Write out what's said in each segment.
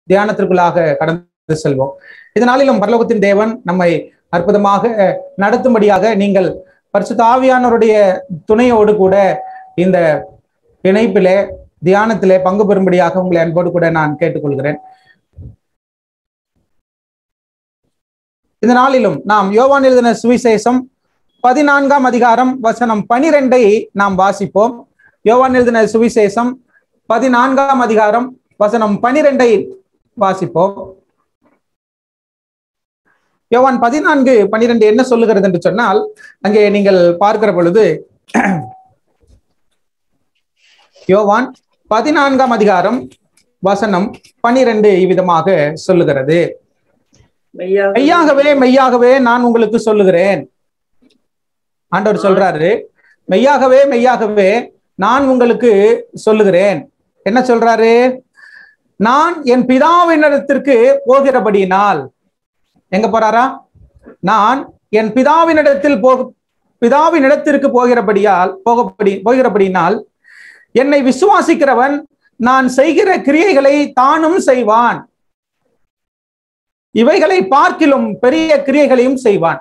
தியானத்திற்குள்ளாக கடந்து செல்வோம் இதனாலும் பரலோகத்தின் தேவன் நம்மை அற்புதமாக நடத்தும்படியாக நீங்கள் பரிசுத்த ஆவியானவருடைய துணையோடு கூட இந்த இணைப்பிலே தியானத்திலே பங்கு பெறும்படியாக உங்களை அன்போடு கூட நான் கேட்டுக்கொள்கிறேன் இந்த நாளிலும் நாம் யோவான் எழுதின சுவிசேஷம் பதினான்காம் அதிகாரம் வசனம் பனிரெண்டை நாம் வாசிப்போம் யோவான் எழுதின சுவிசேஷம் பதினான்காம் அதிகாரம் வசனம் பனிரெண்டை வாசிப்போம் யோவான் பதினான்கு பனிரெண்டு என்ன சொல்லுகிறது என்று சொன்னால் அங்கே நீங்கள் பார்க்கிற பொழுது யோவான் பதினான்காம் அதிகாரம் வசனம் பனிரெண்டு இவ்விதமாக சொல்லுகிறது மெய்யாகவே மெய்யாகவே நான் உங்களுக்கு சொல்லுகிறேன் ஆண்டவர் சொல்றாரு மெய்யாகவே மெய்யாகவே நான் உங்களுக்கு சொல்லுகிறேன் என்ன சொல்றாரு நான் என் பிதாவினிடத்திற்கு போகிறபடியினால் எங்க போறாரா நான் என் பிதாவினிடத்தில் போ பிதாவினிடத்திற்கு போகிறபடியால் போகப்படி போகிறபடினால் என்னை விசுவாசிக்கிறவன் நான் செய்கிற கிரியைகளை தானும் செய்வான் இவைகளை பார்க்கிலும் பெரிய கிரியைகளையும் செய்வான்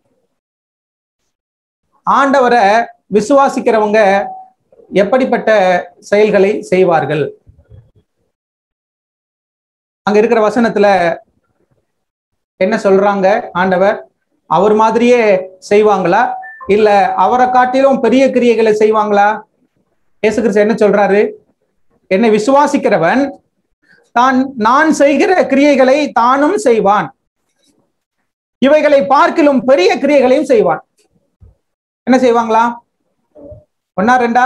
ஆண்டவரை விசுவாசிக்கிறவங்க எப்படிப்பட்ட செயல்களை செய்வார்கள் அங்க இருக்கிற வசனத்துல என்ன சொல்றாங்க ஆண்டவர் அவர் மாதிரியே செய்வாங்களா இல்ல அவரை காட்டிலும் பெரிய கிரியைகளை செய்வாங்களா இயேசு கிறிஸ்து என்ன சொல்றாரு என்னை விசுவாசிக்கிறவன் தான் நான் செய்கிற கிரியைகளை தானும் செய்வான் இவைகளை பார்க்கிலும் பெரிய கிரியைகளையும் செய்வான் என்ன செய்வாங்களா ஒன்னா ரெண்டா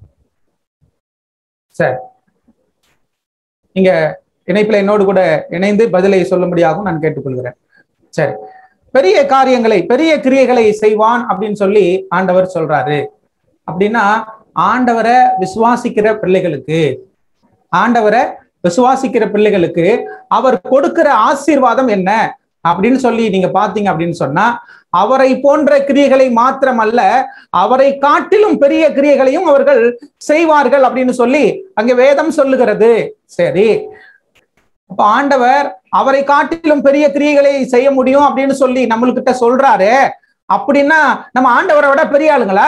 சரி நீங்க இணைப்பில் என்னோடு கூட இணைந்து பதிலை சொல்லும்படியாகவும் நான் கேட்டுக்கொள்கிறேன் சரி பெரிய காரியங்களை பெரிய கிரியைகளை செய்வான் அப்படின்னு சொல்லி ஆண்டவர் சொல்றாரு அப்படின்னா ஆண்டவரை விசுவாசிக்கிற பிள்ளைகளுக்கு ஆண்டவரை விசுவாசிக்கிற பிள்ளைகளுக்கு அவர் கொடுக்கிற ஆசீர்வாதம் என்ன அப்படின்னு சொல்லி நீங்க பாத்தீங்க அப்படின்னு சொன்னா அவரை போன்ற கிரியைகளை மாத்திரமல்ல அவரை காட்டிலும் பெரிய கிரியைகளையும் அவர்கள் செய்வார்கள் அப்படின்னு சொல்லி அங்க வேதம் சொல்லுகிறது சரி அப்ப ஆண்டவர் அவரை காட்டிலும் பெரிய கிரியைகளை செய்ய முடியும் அப்படின்னு சொல்லி நம்மளுக்கிட்ட சொல்றாரு அப்படின்னா நம்ம ஆண்டவரை விட பெரிய ஆளுங்களா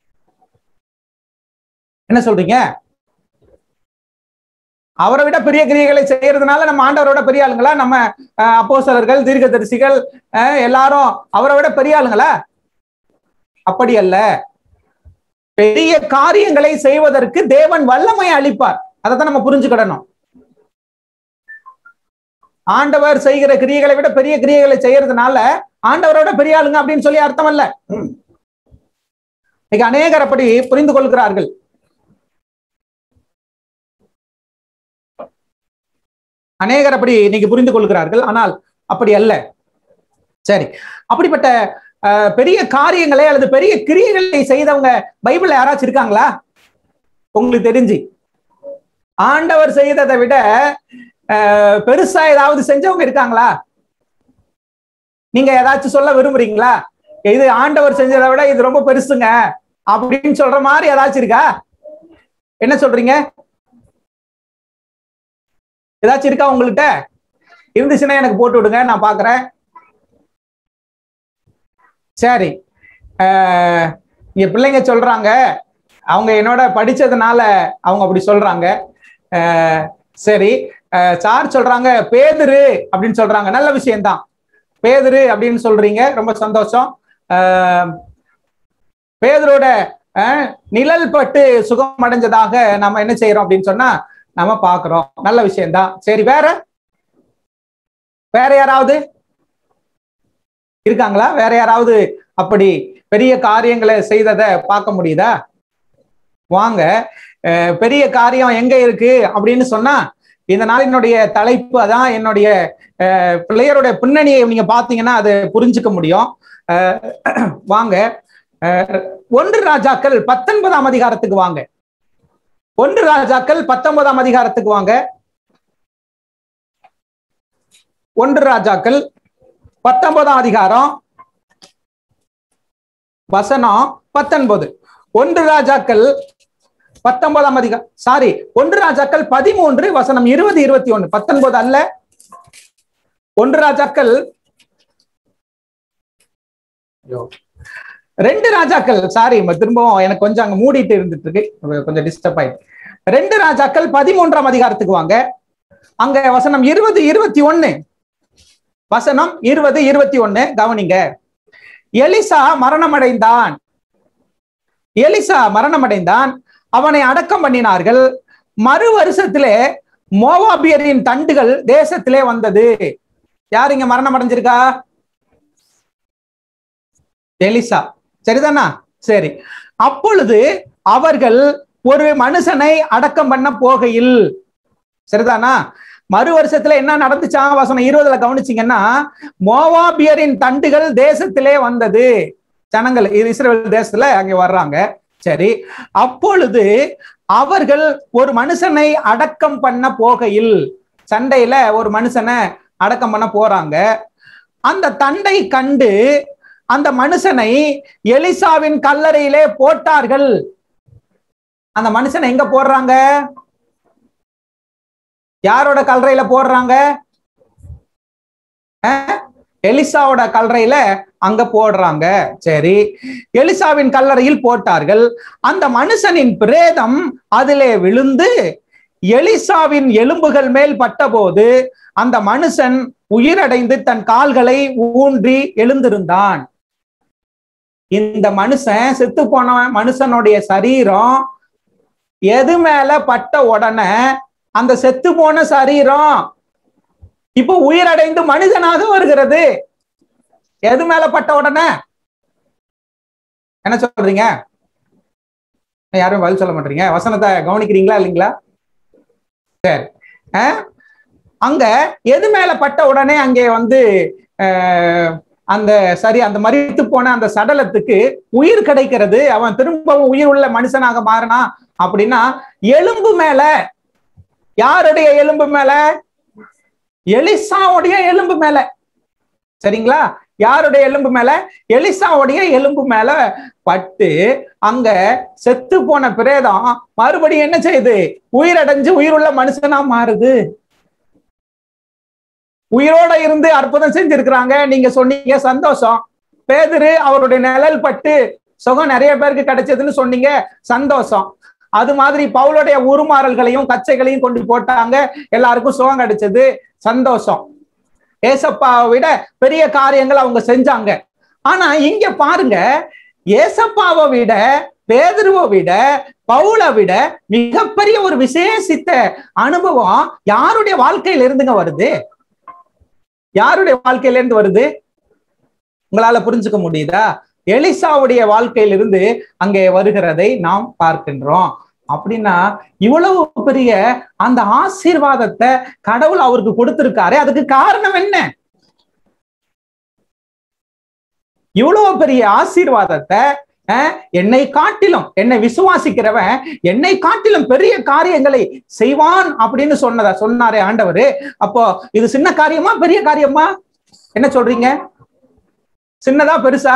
என்ன சொல்றீங்க அவரை விட பெரிய கிரியைகளை செய்யறதுனால நம்ம ஆண்டவரோட பெரிய ஆளுங்களா நம்ம அப்போசலர்கள் தீர்க்கதரிசிகள் எல்லாரும் அவரை விட பெரிய ஆளுங்களா அப்படி அல்ல பெரிய காரியங்களை செய்வதற்கு தேவன் வல்லமை அளிப்பார் அதைத்தான் நம்ம புரிஞ்சுக்கிடணும் ஆண்டவர் செய்கிற கிரியைகளை விட பெரிய கிரியைகளை செய்யறதுனால ஆண்டவரோட பெரிய ஆளுங்க அப்படின்னு சொல்லி அர்த்தம் அல்ல இன்னைக்கு அநேகர் அப்படி புரிந்து கொள்கிறார்கள் அநேகர் அப்படி இன்னைக்கு புரிந்து கொள்கிறார்கள் ஆனால் அப்படி அல்ல சரி அப்படிப்பட்ட பெரிய காரியங்களை அல்லது பெரிய கிரியைகளை செய்தவங்க பைபிள்ல யாராச்சும் இருக்காங்களா உங்களுக்கு தெரிஞ்சு ஆண்டவர் செய்ததை விட பெருசா ஏதாவது செஞ்சவங்க இருக்காங்களா நீங்க ஏதாச்சும் சொல்ல விரும்புறீங்களா இது ஆண்டவர் செஞ்சதை விட இது ரொம்ப பெருசுங்க அப்படின்னு சொல்ற மாதிரி ஏதாச்சும் இருக்கா என்ன சொல்றீங்க ஏதாச்சும் இருக்கா உங்கள்கிட்ட இருந்துச்சுன்னா எனக்கு போட்டு விடுங்க நான் பாக்குறேன் சரி இங்க பிள்ளைங்க சொல்றாங்க அவங்க என்னோட படிச்சதுனால அவங்க அப்படி சொல்றாங்க சரி சார் சொல்றாங்க பேதுரு அப்படின்னு சொல்றாங்க நல்ல விஷயம்தான் பேதுரு அப்படின்னு சொல்றீங்க ரொம்ப சந்தோஷம் பேதரோட நிழல் பட்டு சுகம் அடைஞ்சதாக நம்ம என்ன செய்யறோம் அப்படின்னு சொன்னா நம்ம பாக்குறோம் நல்ல விஷயம்தான் சரி வேற வேற யாராவது இருக்காங்களா வேற யாராவது அப்படி பெரிய காரியங்களை செய்ததை பார்க்க முடியுதா வாங்க பெரிய காரியம் எங்க இருக்கு அப்படின்னு சொன்னா இந்த நாளினுடைய தலைப்பு அதான் என்னுடைய பிள்ளையருடைய பின்னணியை நீங்க பாத்தீங்கன்னா அது புரிஞ்சுக்க முடியும் வாங்க ஒன்று ராஜாக்கள் பத்தொன்பதாம் அதிகாரத்துக்கு வாங்க ஒன்று ராஜாக்கள் பத்தொன்பதாம் அதிகாரத்துக்கு வாங்க ஒன்று ராஜாக்கள் பத்தொன்பதாம் அதிகாரம் வசனம் பத்தொன்பது ஒன்று ராஜாக்கள் பத்தொன்பதாம் அதிகாரம் சாரி ஒன்று ராஜாக்கள் பதிமூன்று வசனம் இருபது இருபத்தி ஒண்ணு பத்தொன்பது அல்ல ஒன்று ராஜாக்கள் ஐயோ. ரெண்டு ராஜாக்கள் சாரி திரும்பவும் எனக்கு கொஞ்சம் அங்க மூடிட்டு இருந்துட்டு இருக்கு கொஞ்சம் டிஸ்டர்ப் ஆயிட்டு ரெண்டு ராஜாக்கள் பதிமூன்றாம் அதிகாரத்துக்கு வாங்க அங்க வசனம் இருபது இருபத்தி ஒண்ணு வசனம் இருபது இருபத்தி ஒண்ணு கவனிங்க எலிசா மரணமடைந்தான் எலிசா மரணமடைந்தான் அவனை அடக்கம் பண்ணினார்கள் மறு வருஷத்திலே மோவாபியரின் தண்டுகள் தேசத்திலே வந்தது யார் இங்க மரணம் அடைஞ்சிருக்கா எலிசா சரிதானா சரி அப்பொழுது அவர்கள் ஒரு மனுஷனை அடக்கம் பண்ண போகையில் சரிதானா மறு வருஷத்துல என்ன நடந்துச்சா வசனம் இருபதுல கவனிச்சீங்கன்னா மோவாபியரின் தண்டுகள் தேசத்திலே வந்தது ஜனங்கள் இஸ்ரேல் தேசத்துல அங்க வர்றாங்க சரி அப்பொழுது அவர்கள் ஒரு மனுஷனை அடக்கம் பண்ண போகையில் சண்டையில ஒரு மனுஷனை அடக்கம் பண்ண போறாங்க அந்த தண்டை கண்டு அந்த மனுஷனை எலிசாவின் கல்லறையிலே போட்டார்கள் அந்த மனுஷனை எங்க போடுறாங்க யாரோட கல்லறையில போடுறாங்க எலிசாவோட கல்லறையில அங்க போடுறாங்க சரி எலிசாவின் கல்லறையில் போட்டார்கள் அந்த மனுஷனின் பிரேதம் அதிலே விழுந்து எலிசாவின் எலும்புகள் மேல் பட்டபோது அந்த மனுஷன் உயிரடைந்து தன் கால்களை ஊன்றி எழுந்திருந்தான் இந்த மனுஷன் செத்து போன மனுஷனுடைய சரீரம் எது மேல பட்ட உடனே அந்த செத்து போன சரீரம் இப்போ உயிரடைந்து மனிதனாக வருகிறது எது மேல பட்ட உடனே என்ன சொல்றீங்க யாரும் பதில் சொல்ல மாட்டீங்க வசனத்தை கவனிக்கிறீங்களா இல்லைங்களா சரி அங்க எது மேல பட்ட உடனே அங்கே வந்து அந்த சரி அந்த மறித்து போன அந்த சடலத்துக்கு உயிர் கிடைக்கிறது அவன் திரும்பவும் உயிர் உள்ள மனுஷனாக மாறினா அப்படின்னா எலும்பு மேல யாருடைய எலும்பு மேல எலிசாவுடைய எலும்பு மேல சரிங்களா யாருடைய எலும்பு மேல எலிசாவுடைய எலும்பு மேல பட்டு அங்க செத்து போன பிரேதம் மறுபடியும் என்ன செய்யுது உயிரடைஞ்சு உயிருள்ள மனுஷனா மாறுது உயிரோட இருந்து அற்புதம் செஞ்சிருக்கிறாங்க நீங்க சொன்னீங்க சந்தோஷம் பேதரு அவருடைய நிழல் பட்டு சுகம் நிறைய பேருக்கு கிடைச்சதுன்னு சொன்னீங்க சந்தோஷம் அது மாதிரி பவுலுடைய உருமாறல்களையும் கச்சைகளையும் கொண்டு போட்டாங்க எல்லாருக்கும் சுகம் கிடைச்சது சந்தோஷம் ஏசப்பாவை விட பெரிய காரியங்கள் அவங்க செஞ்சாங்க ஆனா இங்க பாருங்க ஏசப்பாவை விட பேதருவை விட பவுலை விட மிகப்பெரிய ஒரு விசேஷித்த அனுபவம் யாருடைய வாழ்க்கையில இருந்துங்க வருது யாருடைய வாழ்க்கையில இருந்து வருது உங்களால புரிஞ்சுக்க முடியுதா எலிசாவுடைய வாழ்க்கையிலிருந்து அங்கே வருகிறதை நாம் பார்க்கின்றோம் அப்படின்னா இவ்வளவு பெரிய அந்த ஆசீர்வாதத்தை கடவுள் அவருக்கு கொடுத்திருக்காரு அதுக்கு காரணம் என்ன இவ்வளவு பெரிய ஆசீர்வாதத்தை என்னை காட்டிலும் என்னை விசுவாசிக்கிறவன் என்னை காட்டிலும் பெரிய காரியங்களை செய்வான் அப்படின்னு சொன்னதா சொன்னாரே ஆண்டவர் அப்போ இது சின்ன காரியமா பெரிய காரியமா என்ன சொல்றீங்க சின்னதா பெருசா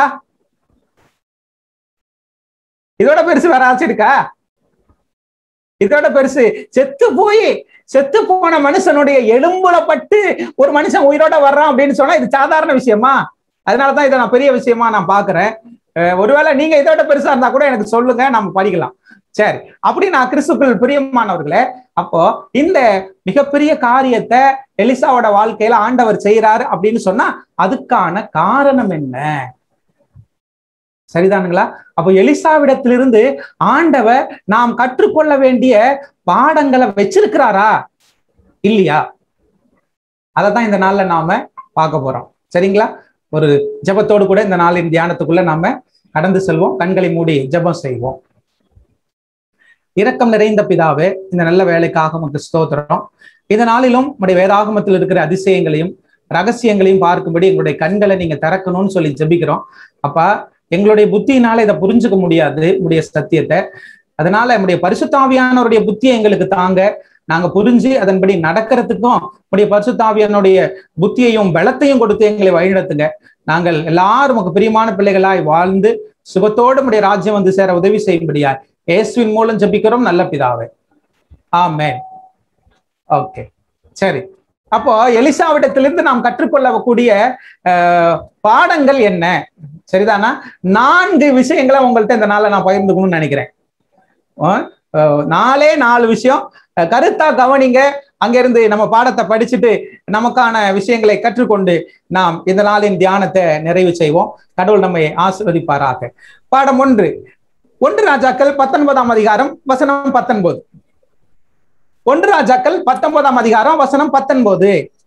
இதோட பெருசு வேற ஆச்சு இருக்கா இதோட பெருசு செத்து போய் செத்து போன மனுஷனுடைய எலும்புல பட்டு ஒரு மனுஷன் உயிரோட வர்றான் அப்படின்னு சொன்னா இது சாதாரண விஷயமா அதனாலதான் இதை நான் பெரிய விஷயமா நான் பாக்குறேன் ஒருவேளை நீங்க இதோட பெருசா இருந்தா கூட எனக்கு சொல்லுங்க நம்ம படிக்கலாம் சரி அப்படி நான் கிறிஸ்துக்கள் பிரியமானவர்களே அப்போ இந்த மிகப்பெரிய காரியத்தை எலிசாவோட வாழ்க்கையில ஆண்டவர் செய்யறாரு அப்படின்னு சொன்னா அதுக்கான காரணம் என்ன சரிதானுங்களா அப்போ எலிசாவிடத்திலிருந்து ஆண்டவர் நாம் கற்றுக்கொள்ள வேண்டிய பாடங்களை வச்சிருக்கிறாரா இல்லையா அதத்தான் இந்த நாள்ல நாம பார்க்க போறோம் சரிங்களா ஒரு ஜபத்தோடு கூட இந்த நாளின் தியானத்துக்குள்ள நாம கடந்து செல்வோம் கண்களை மூடி ஜபம் செய்வோம் இரக்கம் நிறைந்த பிதாவே இந்த நல்ல வேலைக்காக உமக்கு ஸ்தோத்திரம் இந்த நாளிலும் உடைய வேதாகமத்தில் இருக்கிற அதிசயங்களையும் ரகசியங்களையும் பார்க்கும்படி எங்களுடைய கண்களை நீங்க திறக்கணும்னு சொல்லி ஜபிக்கிறோம் அப்பா எங்களுடைய புத்தியினால இதை புரிஞ்சுக்க முடியாது உடைய சத்தியத்தை அதனால நம்முடைய பரிசுத்தாவியானவருடைய புத்தியை எங்களுக்கு தாங்க நாங்க புரிஞ்சு அதன்படி நடக்கிறதுக்கும் உடைய பரிசுத்தாவியானுடைய புத்தியையும் பலத்தையும் கொடுத்து எங்களை வழிநடத்துங்க நாங்கள் எல்லாரும் உங்க பிரியமான பிள்ளைகளாய் வாழ்ந்து சுகத்தோடு உடைய ராஜ்யம் வந்து சேர உதவி செய்யும்படியாய் இயேசுவின் மூலம் ஜெபிக்கிறோம் நல்ல பிதாவே ஆமென் ஓகே சரி அப்போ எலிசாவிடத்திலிருந்து நாம் கற்றுக்கொள்ளக்கூடிய அஹ், பாடங்கள் என்ன சரிதானா நான்கு விஷயங்களை உங்கள்ட்ட இந்த நாள்ல நான் பகிர்ந்துக்கணும்னு நினைக்கிறேன் அஹ், அஹ், நாலே நாலு விஷயம் அஹ், கருத்தா கவனிங்க அங்கிருந்து நம்ம பாடத்தை படிச்சுட்டு நமக்கான விஷயங்களை கற்றுக்கொண்டு நாம் இந்த நாளின் தியானத்தை நிறைவு செய்வோம் கடவுள் நம்மை ஆசிர்வதிப்பாராக பாடம் ஒன்று ஒன்று ராஜாக்கள் பத்தொன்பதாம் அதிகாரம் வசனம் பத்தொன்பது ஒன்று ராஜாக்கள் பத்தொன்பதாம் அதிகாரம் வசனம் பத்தொன்பது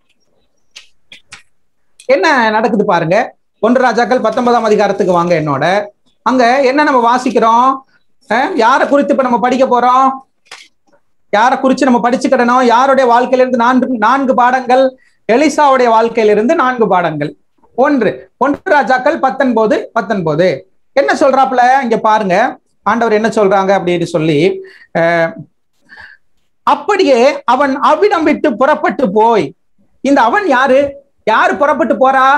என்ன நடக்குது பாருங்க ஒன்று ராஜாக்கள் பத்தொன்பதாம் அதிகாரத்துக்கு வாங்க என்னோட அங்க என்ன நம்ம வாசிக்கிறோம் அஹ், யாரை குறித்து இப்ப நம்ம படிக்க போறோம் யாரை குறிச்சு நம்ம படிச்சுக்கிடணும் யாருடைய வாழ்க்கையிலிருந்து நான்கு நான்கு பாடங்கள் எலிசாவுடைய வாழ்க்கையிலிருந்து நான்கு பாடங்கள் ஒன்று ஒன்று ராஜாக்கள் பத்தொன்பது பத்தொன்பது என்ன சொல்றாப்புல இங்க பாருங்க ஆண்டவர் என்ன சொல்றாங்க அப்படின்னு சொல்லி அஹ், அப்படியே அவன் அவ்விடம் விட்டு புறப்பட்டு போய் இந்த அவன் யாரு யாரு புறப்பட்டு போறா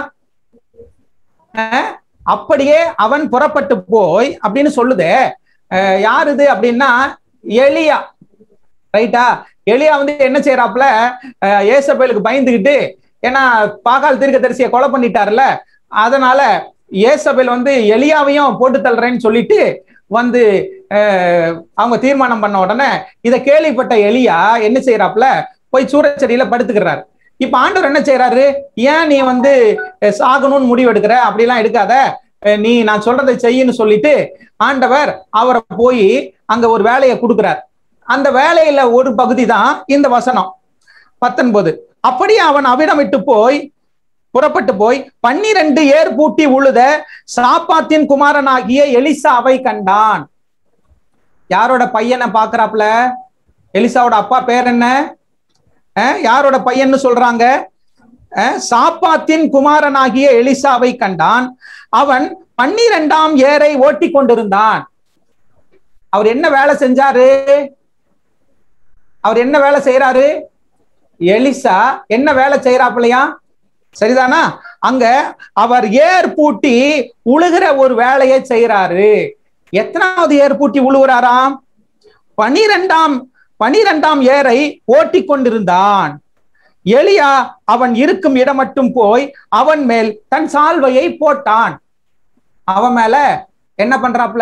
அஹ், அப்படியே அவன் புறப்பட்டு போய் அப்படின்னு சொல்லுதே அஹ், யார் இது அப்படின்னா எலியா ரைட்டா எலியா வந்து என்ன செய்யறாப்புல அஹ், ஏசபேலுக்கு பயந்துகிட்டு ஏன்னா பாகால் தீர்க்கதரிசியை கொலை பண்ணிட்டாருல அதனால ஏசபேல் வந்து எலியாவையும் போட்டு தள்ளுறேன்னு சொல்லிட்டு வந்து அஹ், அவங்க தீர்மானம் பண்ண உடனே இதை கேள்விப்பட்ட எலியா என்ன செய்யறாப்புல போய் சூரச்செடியில படுத்துக்கிறாரு இப்ப ஆண்டவர் என்ன செய்யறாரு ஏன் நீ வந்து அஹ், சாகணும்னு முடிவு எடுக்கிற அப்படிலாம் எடுக்காத அஹ், நீ நான் சொல்றதை செய்யுன்னு சொல்லிட்டு ஆண்டவர் அவரை போய் அங்க ஒரு வேலையை கொடுக்கிறார் அந்த வேலையில ஒரு பகுதி தான் இந்த வசனம் பத்தொன்பது அப்படியே அவன் அவிடம் விட்டு போய் புறப்பட்டு போய் பன்னிரண்டு ஏர் பூட்டி உழுத சாப்பாத்தின் குமாரனாகிய எலிசாவை கண்டான் யாரோட பையனை பாக்குறாப்ல எலிசாவோட அப்பா பேர் என்ன அஹ், யாரோட பையன்னு சொல்றாங்க அஹ், சாப்பாத்தின் குமாரனாகிய எலிசாவை கண்டான் அவன் பன்னிரெண்டாம் ஏரை ஓட்டி கொண்டிருந்தான் அவர் என்ன வேலை செஞ்சாரு அவர் என்ன வேலை செய்யறாரு எலிசா என்ன வேலை செய்யறாப்புலையா சரிதானா அங்க அவர் ஏர் பூட்டி உழுகிற ஒரு வேலையை செய்யறாரு எத்தனாவது ஏர் பூட்டி உழுகுறாராம் பனிரெண்டாம் பனிரெண்டாம் ஏரை ஓட்டி கொண்டிருந்தான் எலியா அவன் இருக்கும் இடம் மட்டும் போய் அவன் மேல் தன் சால்வையை போட்டான் அவன் மேல என்ன பண்றாப்ல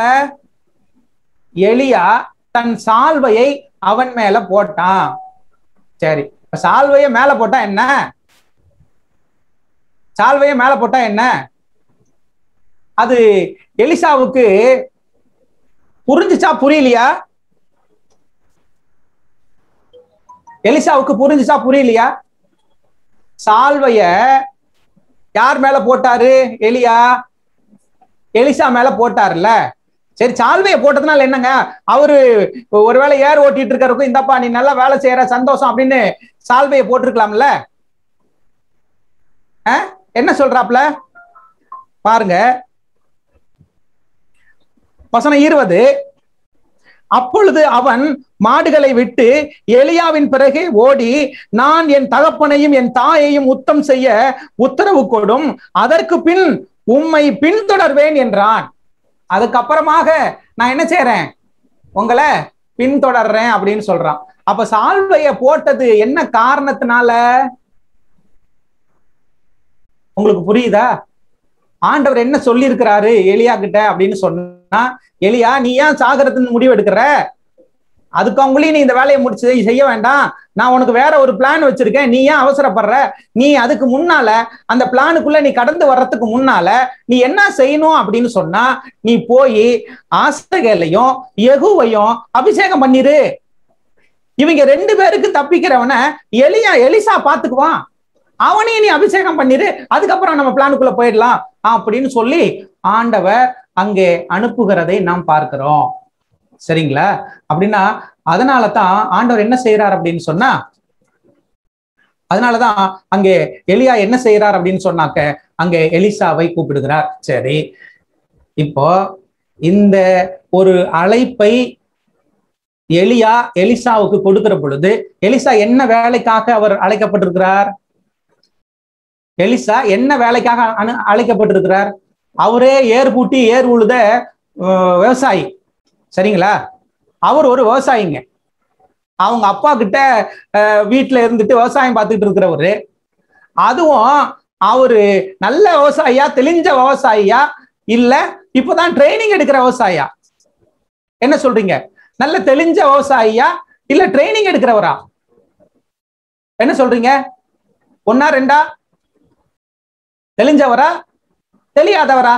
எலியா தன் சால்வையை அவன் மேல போட்டான் சரி இப்ப சால்வையை மேல போட்டா என்ன சால்வையை மேல போட்டா என்ன அது எலிசாவுக்கு புரிஞ்சுச்சா புரியலையா எலிசாவுக்கு புரிஞ்சுச்சா புரியலையா சால்வைய யார் மேல போட்டாரு எலியா எலிசா மேல போட்டாருல்ல சரி சால்வையை போட்டதுனால என்னங்க அவரு ஒருவேளை ஏர் ஓட்டிட்டு இருக்கறதுக்கும் இந்தப்பா நீ நல்லா வேலை செய்யற சந்தோஷம் அப்படின்னு சால்வையை போட்டிருக்கலாம்ல அஹ்? என்ன சொல்றாப்ல பாருங்க வசனம் இருபது அப்பொழுது அவன் மாடுகளை விட்டு எலியாவின் பிறகு ஓடி நான் என் தகப்பனையும் என் தாயையும் உத்தம் செய்ய உத்தரவு கொடும் அதற்கு பின் உம்மை பின்தொடர்வேன் என்றான் அதுக்கப்புறமாக நான் என்ன செய்யறேன் உங்களை பின்தொடர்றேன் அப்படின்னு சொல்றான் அப்ப சால்வைய போட்டது என்ன காரணத்தினால உங்களுக்கு புரியுதா ஆண்டவர் என்ன சொல்லி இருக்கிறாரு எலியா கிட்ட அப்படின்னு சொன்னா எலியா நீ ஏன் சாகரத்துன்னு முடிவு எடுக்கிற அதுக்கு அவங்களையும் நீ இந்த வேலையை முடிச்சு செய்ய வேண்டாம் நான் உனக்கு வேற ஒரு பிளான் வச்சிருக்கேன் நீ ஏன் அவசரப்படுற நீ அதுக்கு முன்னால அந்த பிளானுக்குள்ள நீ கடந்து வர்றதுக்கு முன்னால நீ என்ன செய்யணும் அப்படின்னு சொன்னா நீ போய் ஆசகையிலையும் எகுவையும் அபிஷேகம் பண்ணிரு இவங்க ரெண்டு பேருக்கு தப்பிக்கிறவன எலியா எலிசா பாத்துக்குவான் அவனையும் நீ அபிஷேகம் பண்ணிரு அதுக்கப்புறம் நம்ம பிளானுக்குள்ள போயிடலாம் அப்படின்னு சொல்லி ஆண்டவர் அங்கே அனுப்புகிறதை நாம் பார்க்கிறோம் சரிங்களா அப்படின்னா அதனால தான் ஆண்டவர் என்ன செய்யறார் அப்படின்னு சொன்னா அதனாலதான் அங்கே எலியா என்ன செய்யறார் அப்படின்னு சொன்னாக்க அங்கே எலிசாவை கூப்பிடுகிறார் சரி இப்போ இந்த ஒரு அழைப்பை எலியா எலிசாவுக்கு கொடுக்கிற பொழுது எலிசா என்ன வேலைக்காக அவர் அழைக்கப்பட்டிருக்கிறார் எலிசா என்ன வேலைக்காக அனு அழைக்கப்பட்டிருக்கிறார் அவரே ஏர் பூட்டி ஏர் உழுத அஹ், விவசாயி சரிங்களா அவர் ஒரு விவசாயிங்க அவங்க அப்பா கிட்ட அஹ், வீட்டுல இருந்துட்டு விவசாயம் பார்த்துட்டு இருக்கிறவரு அதுவும் அவரு நல்ல விவசாயியா தெளிஞ்ச விவசாயியா இல்ல இப்பதான் ட்ரைனிங் எடுக்கிற விவசாயியா என்ன சொல்றீங்க நல்ல தெளிஞ்ச விவசாயியா இல்ல ட்ரைனிங் எடுக்கிறவரா என்ன சொல்றீங்க ஒன்னா ரெண்டா தெளிஞ்சவரா தெரியாதவரா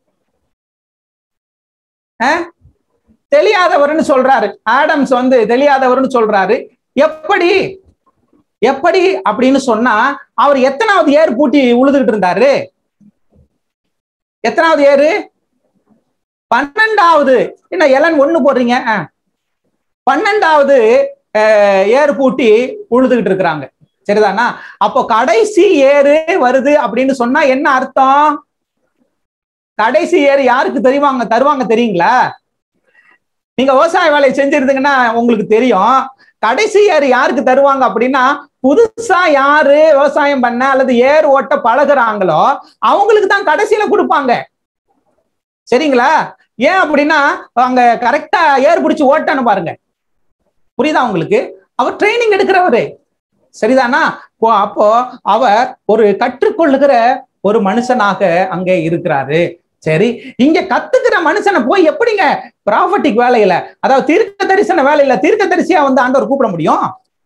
அஹ்? தெரியாதவர்னு சொல்றாரு ஆடம்ஸ் வந்து தெரியாதவர்னு சொல்றாரு எப்படி எப்படி அப்படின்னு சொன்னா அவர் எத்தனாவது ஏர் பூட்டி உழுதுகிட்டு இருந்தாரு எத்தனாவது ஏறு பன்னெண்டாவது என்ன எலன் ஒண்ணு போடுறீங்க ஆ. பன்னெண்டாவது அஹ், ஏர் பூட்டி உழுதுகிட்டு இருக்கிறாங்க சரிதானா அப்போ கடைசி ஏறு வருது அப்படின்னு சொன்னா என்ன அர்த்தம் கடைசி ஏறு யாருக்கு தெரிவாங்க தருவாங்க தெரியுங்களா நீங்க விவசாய வேலையை செஞ்சிருந்தீங்கன்னா உங்களுக்கு தெரியும் கடைசி ஏறு யாருக்கு தருவாங்க அப்படின்னா புதுசா யாரு விவசாயம் பண்ண அல்லது ஏர் ஓட்ட பழகுறாங்களோ அவங்களுக்கு தான் கடைசியில கொடுப்பாங்க சரிங்களா ஏன் அப்படின்னா அங்க கரெக்டா ஏர் பிடிச்சு ஓட்டணும் பாருங்க புரியுதா உங்களுக்கு அவர் ட்ரைனிங் எடுக்கிறவரு சரிதானா அப்போ- அப்போ அவர் ஒரு கற்றுக்கொள்ளுகிற ஒரு மனுஷனாக அங்கே இருக்கிறாரு சரி இங்க கத்துக்கிற மனுஷனை போய் எப்படிங்க ப்ராஃபட்டிக் வேலையில அதாவது தீர்க்க தரிசன வேலையில தீர்க்க தரிசியா வந்து ஆண்டவர் கூப்பிட முடியும்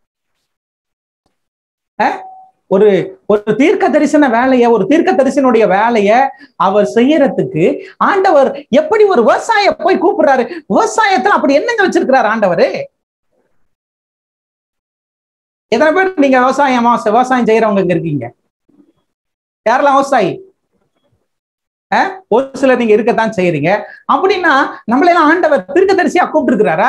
அஹ்? ஒரு ஒரு தீர்க்க தரிசன வேலைய ஒரு தீர்க்க தரிசனுடைய வேலைய அவர் செய்யறதுக்கு ஆண்டவர் எப்படி ஒரு விவசாய போய் கூப்பிடுறாரு விவசாயத்துல அப்படி என்னங்க வச்சிருக்கிறாரு ஆண்டவர் எத்தனை பேர் நீங்க விவசாயமா விவசாயம் செய்யறவங்க இங்க இருக்கீங்க யாரெல்லாம் விவசாயி அஹ்? ஒரு சிலர் நீங்க இருக்கத்தான் செய்யறீங்க அப்படின்னா நம்மளெல்லாம் ஆண்டவர் தீர்க்கதரிசியா கூப்பிட்டு இருக்கிறாரா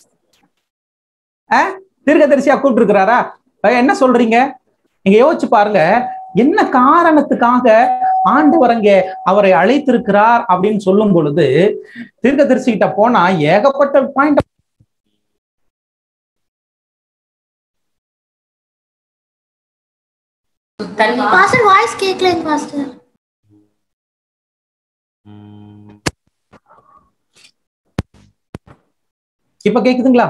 தீர்க்கதரிசியா கூப்பிட்டு இருக்கிறாரா அஹ் என்ன சொல்றீங்க நீங்க யோசிச்சு பாருங்க என்ன காரணத்துக்காக ஆண்டவர் அங்கே அவரை அழைத்திருக்கிறார் அப்படின்னு சொல்லும் பொழுது தீர்க்கதரிசி கிட்ட போனா ஏகப்பட்ட பாயிண்ட் தண்ணி பாஸ்டர் வாய்ஸ் கேட்கலைங்க பாஸ்டர் இப்ப கேக்குதுங்களா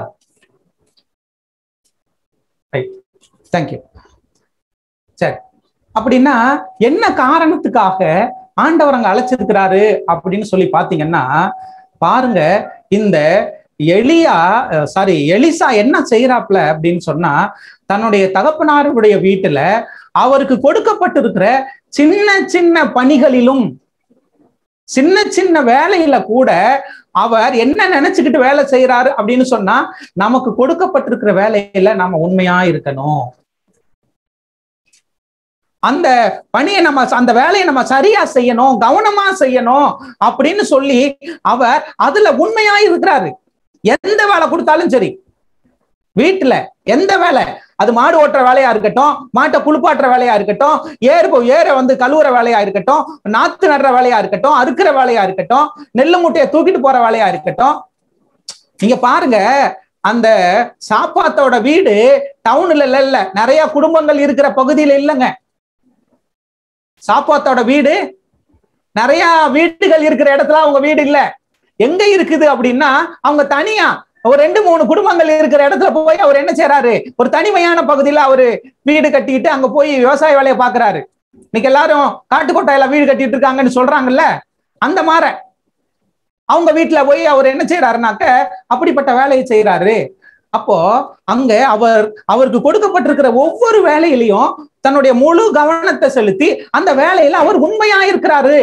ரைட் தேங்க்யூ சரி அப்படின்னா என்ன காரணத்துக்காக ஆண்டவர் அங்க அழைச்சிருக்கிறாரு அப்படின்னு சொல்லி பாத்தீங்கன்னா பாருங்க இந்த எலியா சாரி எலிசா என்ன செய்யறாப்ல அப்படின்னு சொன்னா தன்னுடைய தகப்பனாருடைய வீட்டுல அவருக்கு கொடுக்கப்பட்டிருக்கிற சின்ன சின்ன பணிகளிலும் சின்ன சின்ன வேலையில கூட அவர் என்ன நினைச்சுக்கிட்டு வேலை செய்யறாரு அப்படின்னு சொன்னா நமக்கு கொடுக்கப்பட்டிருக்கிற வேலையில நாம உண்மையா இருக்கணும் அந்த பணியை நம்ம அந்த வேலையை நம்ம சரியா செய்யணும் கவனமா செய்யணும் அப்படின்னு சொல்லி அவர் அதுல உண்மையா இருக்கிறாரு எந்த வேலை கொடுத்தாலும் சரி வீட்டுல எந்த வேலை அது மாடு ஓட்டுற வேலையா இருக்கட்டும் மாட்டை குளிப்பாட்டுற வேலையா இருக்கட்டும் ஏறு ஏற வந்து கழுவுற வேலையா இருக்கட்டும் நாத்து நடுற வேலையா இருக்கட்டும் அறுக்கிற வேலையா இருக்கட்டும் நெல்லு மூட்டையை தூக்கிட்டு போற வேலையா இருக்கட்டும் நீங்க பாருங்க அந்த சாப்பாத்தோட வீடு டவுன்ல இல்ல இல்ல நிறைய குடும்பங்கள் இருக்கிற பகுதியில இல்லைங்க சாப்பாத்தோட வீடு நிறைய வீடுகள் இருக்கிற இடத்துல அவங்க வீடு இல்ல எங்க இருக்குது அப்படின்னா அவங்க தனியா ஒரு ரெண்டு மூணு குடும்பங்கள் இருக்கிற இடத்துல போய் அவர் என்ன செய்யறாரு ஒரு தனிமையான பகுதியில அவரு வீடு கட்டிட்டு அங்க போய் விவசாய வேலையை பாக்குறாரு இன்னைக்கு எல்லாரும் காட்டுக்கோட்டையில வீடு கட்டிட்டு இருக்காங்கன்னு சொல்றாங்கல்ல அந்த மாதிரி அவங்க வீட்டுல போய் அவர் என்ன செய்யறாருனாக்க அப்படிப்பட்ட வேலையை செய்யறாரு அப்போ அங்க அவர் அவருக்கு கொடுக்கப்பட்டிருக்கிற ஒவ்வொரு வேலையிலையும் தன்னுடைய முழு கவனத்தை செலுத்தி அந்த வேலையில அவர் உண்மையா இருக்கிறாரு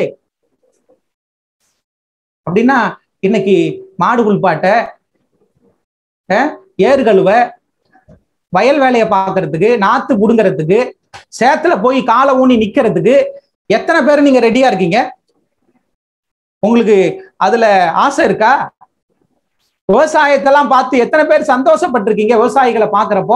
அப்படின்னா இன்னைக்கு மாடு குளிப்பாட்ட ஏறு கழுவ வயல் வேலையை பார்க்கறதுக்கு நாத்து புடுங்கிறதுக்கு சேத்துல போய் காலை ஊனி நிக்கிறதுக்கு எத்தனை பேர் நீங்க ரெடியா இருக்கீங்க உங்களுக்கு அதுல ஆசை இருக்கா விவசாயத்தெல்லாம் பார்த்து எத்தனை பேர் சந்தோஷப்பட்டிருக்கீங்க விவசாயிகளை பாக்குறப்போ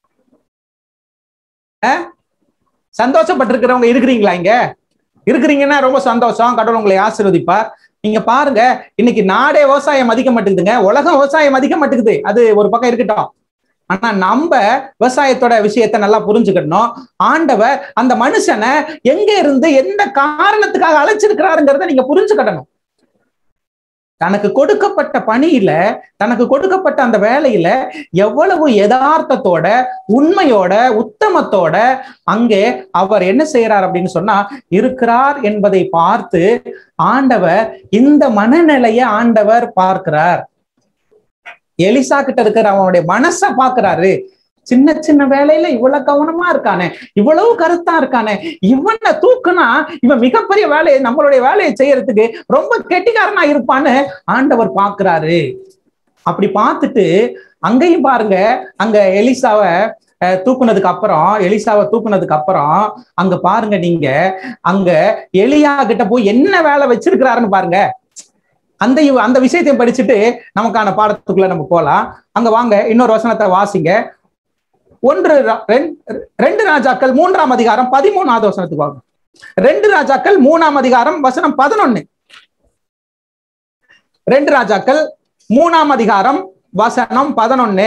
சந்தோஷப்பட்டிருக்கிறவங்க இருக்கிறீங்களா இங்க இருக்கிறீங்கன்னா ரொம்ப சந்தோஷம் கடவுள் உங்களை ஆசீர்வதிப்பார் நீங்க பாருங்க இன்னைக்கு நாடே விவசாயம் மதிக்க மாட்டேங்குதுங்க உலகம் விவசாயம் மதிக்க மாட்டேங்குது அது ஒரு பக்கம் இருக்கட்டும் ஆனா நம்ம விவசாயத்தோட விஷயத்த நல்லா புரிஞ்சுக்கணும் ஆண்டவர் அந்த மனுஷனை எங்க இருந்து எந்த காரணத்துக்காக அழைச்சிருக்கிறாருங்கிறத நீங்க புரிஞ்சுக்கணும் தனக்கு கொடுக்கப்பட்ட பணியில தனக்கு கொடுக்கப்பட்ட அந்த வேலையில எவ்வளவு யதார்த்தத்தோட உண்மையோட உத்தமத்தோட அங்கே அவர் என்ன செய்யறார் அப்படின்னு சொன்னா இருக்கிறார் என்பதை பார்த்து ஆண்டவர் இந்த மனநிலையை ஆண்டவர் பார்க்கிறார் எலிசா கிட்ட இருக்கிற அவனுடைய மனச பாக்குறாரு சின்ன சின்ன வேலையில இவ்வளவு கவனமா இருக்கானே இவ்வளவு கருத்தா இருக்கானே இவனை தூக்குனா இவன் மிகப்பெரிய வேலையை நம்மளுடைய வேலையை செய்யறதுக்கு ரொம்ப கெட்டிக்காரனா இருப்பான்னு ஆண்டவர் பாக்குறாரு அப்படி பார்த்துட்டு அங்கேயும் பாருங்க அங்க எலிசாவை அஹ், தூக்குனதுக்கு அப்புறம் எலிசாவை தூக்குனதுக்கு அப்புறம் அங்க பாருங்க நீங்க அங்க எலியா கிட்ட போய் என்ன வேலை வச்சிருக்கிறாருன்னு பாருங்க அந்த இவ- அந்த விஷயத்தையும் படிச்சுட்டு நமக்கான பாடத்துக்குள்ள நம்ம போலாம் அங்க வாங்க இன்னொரு வசனத்தை வாசிங்க ஒன்று ரா- ரெண்- ரெண்டு ராஜாக்கள் மூன்றாம் அதிகாரம் பதிமூணாவது வசனத்துக்கு வாங்க ரெண்டு ராஜாக்கள் மூணாம் அதிகாரம் வசனம் பதினொன்னு ரெண்டு ராஜாக்கள் மூணாம் அதிகாரம் வசனம் பதினொன்னு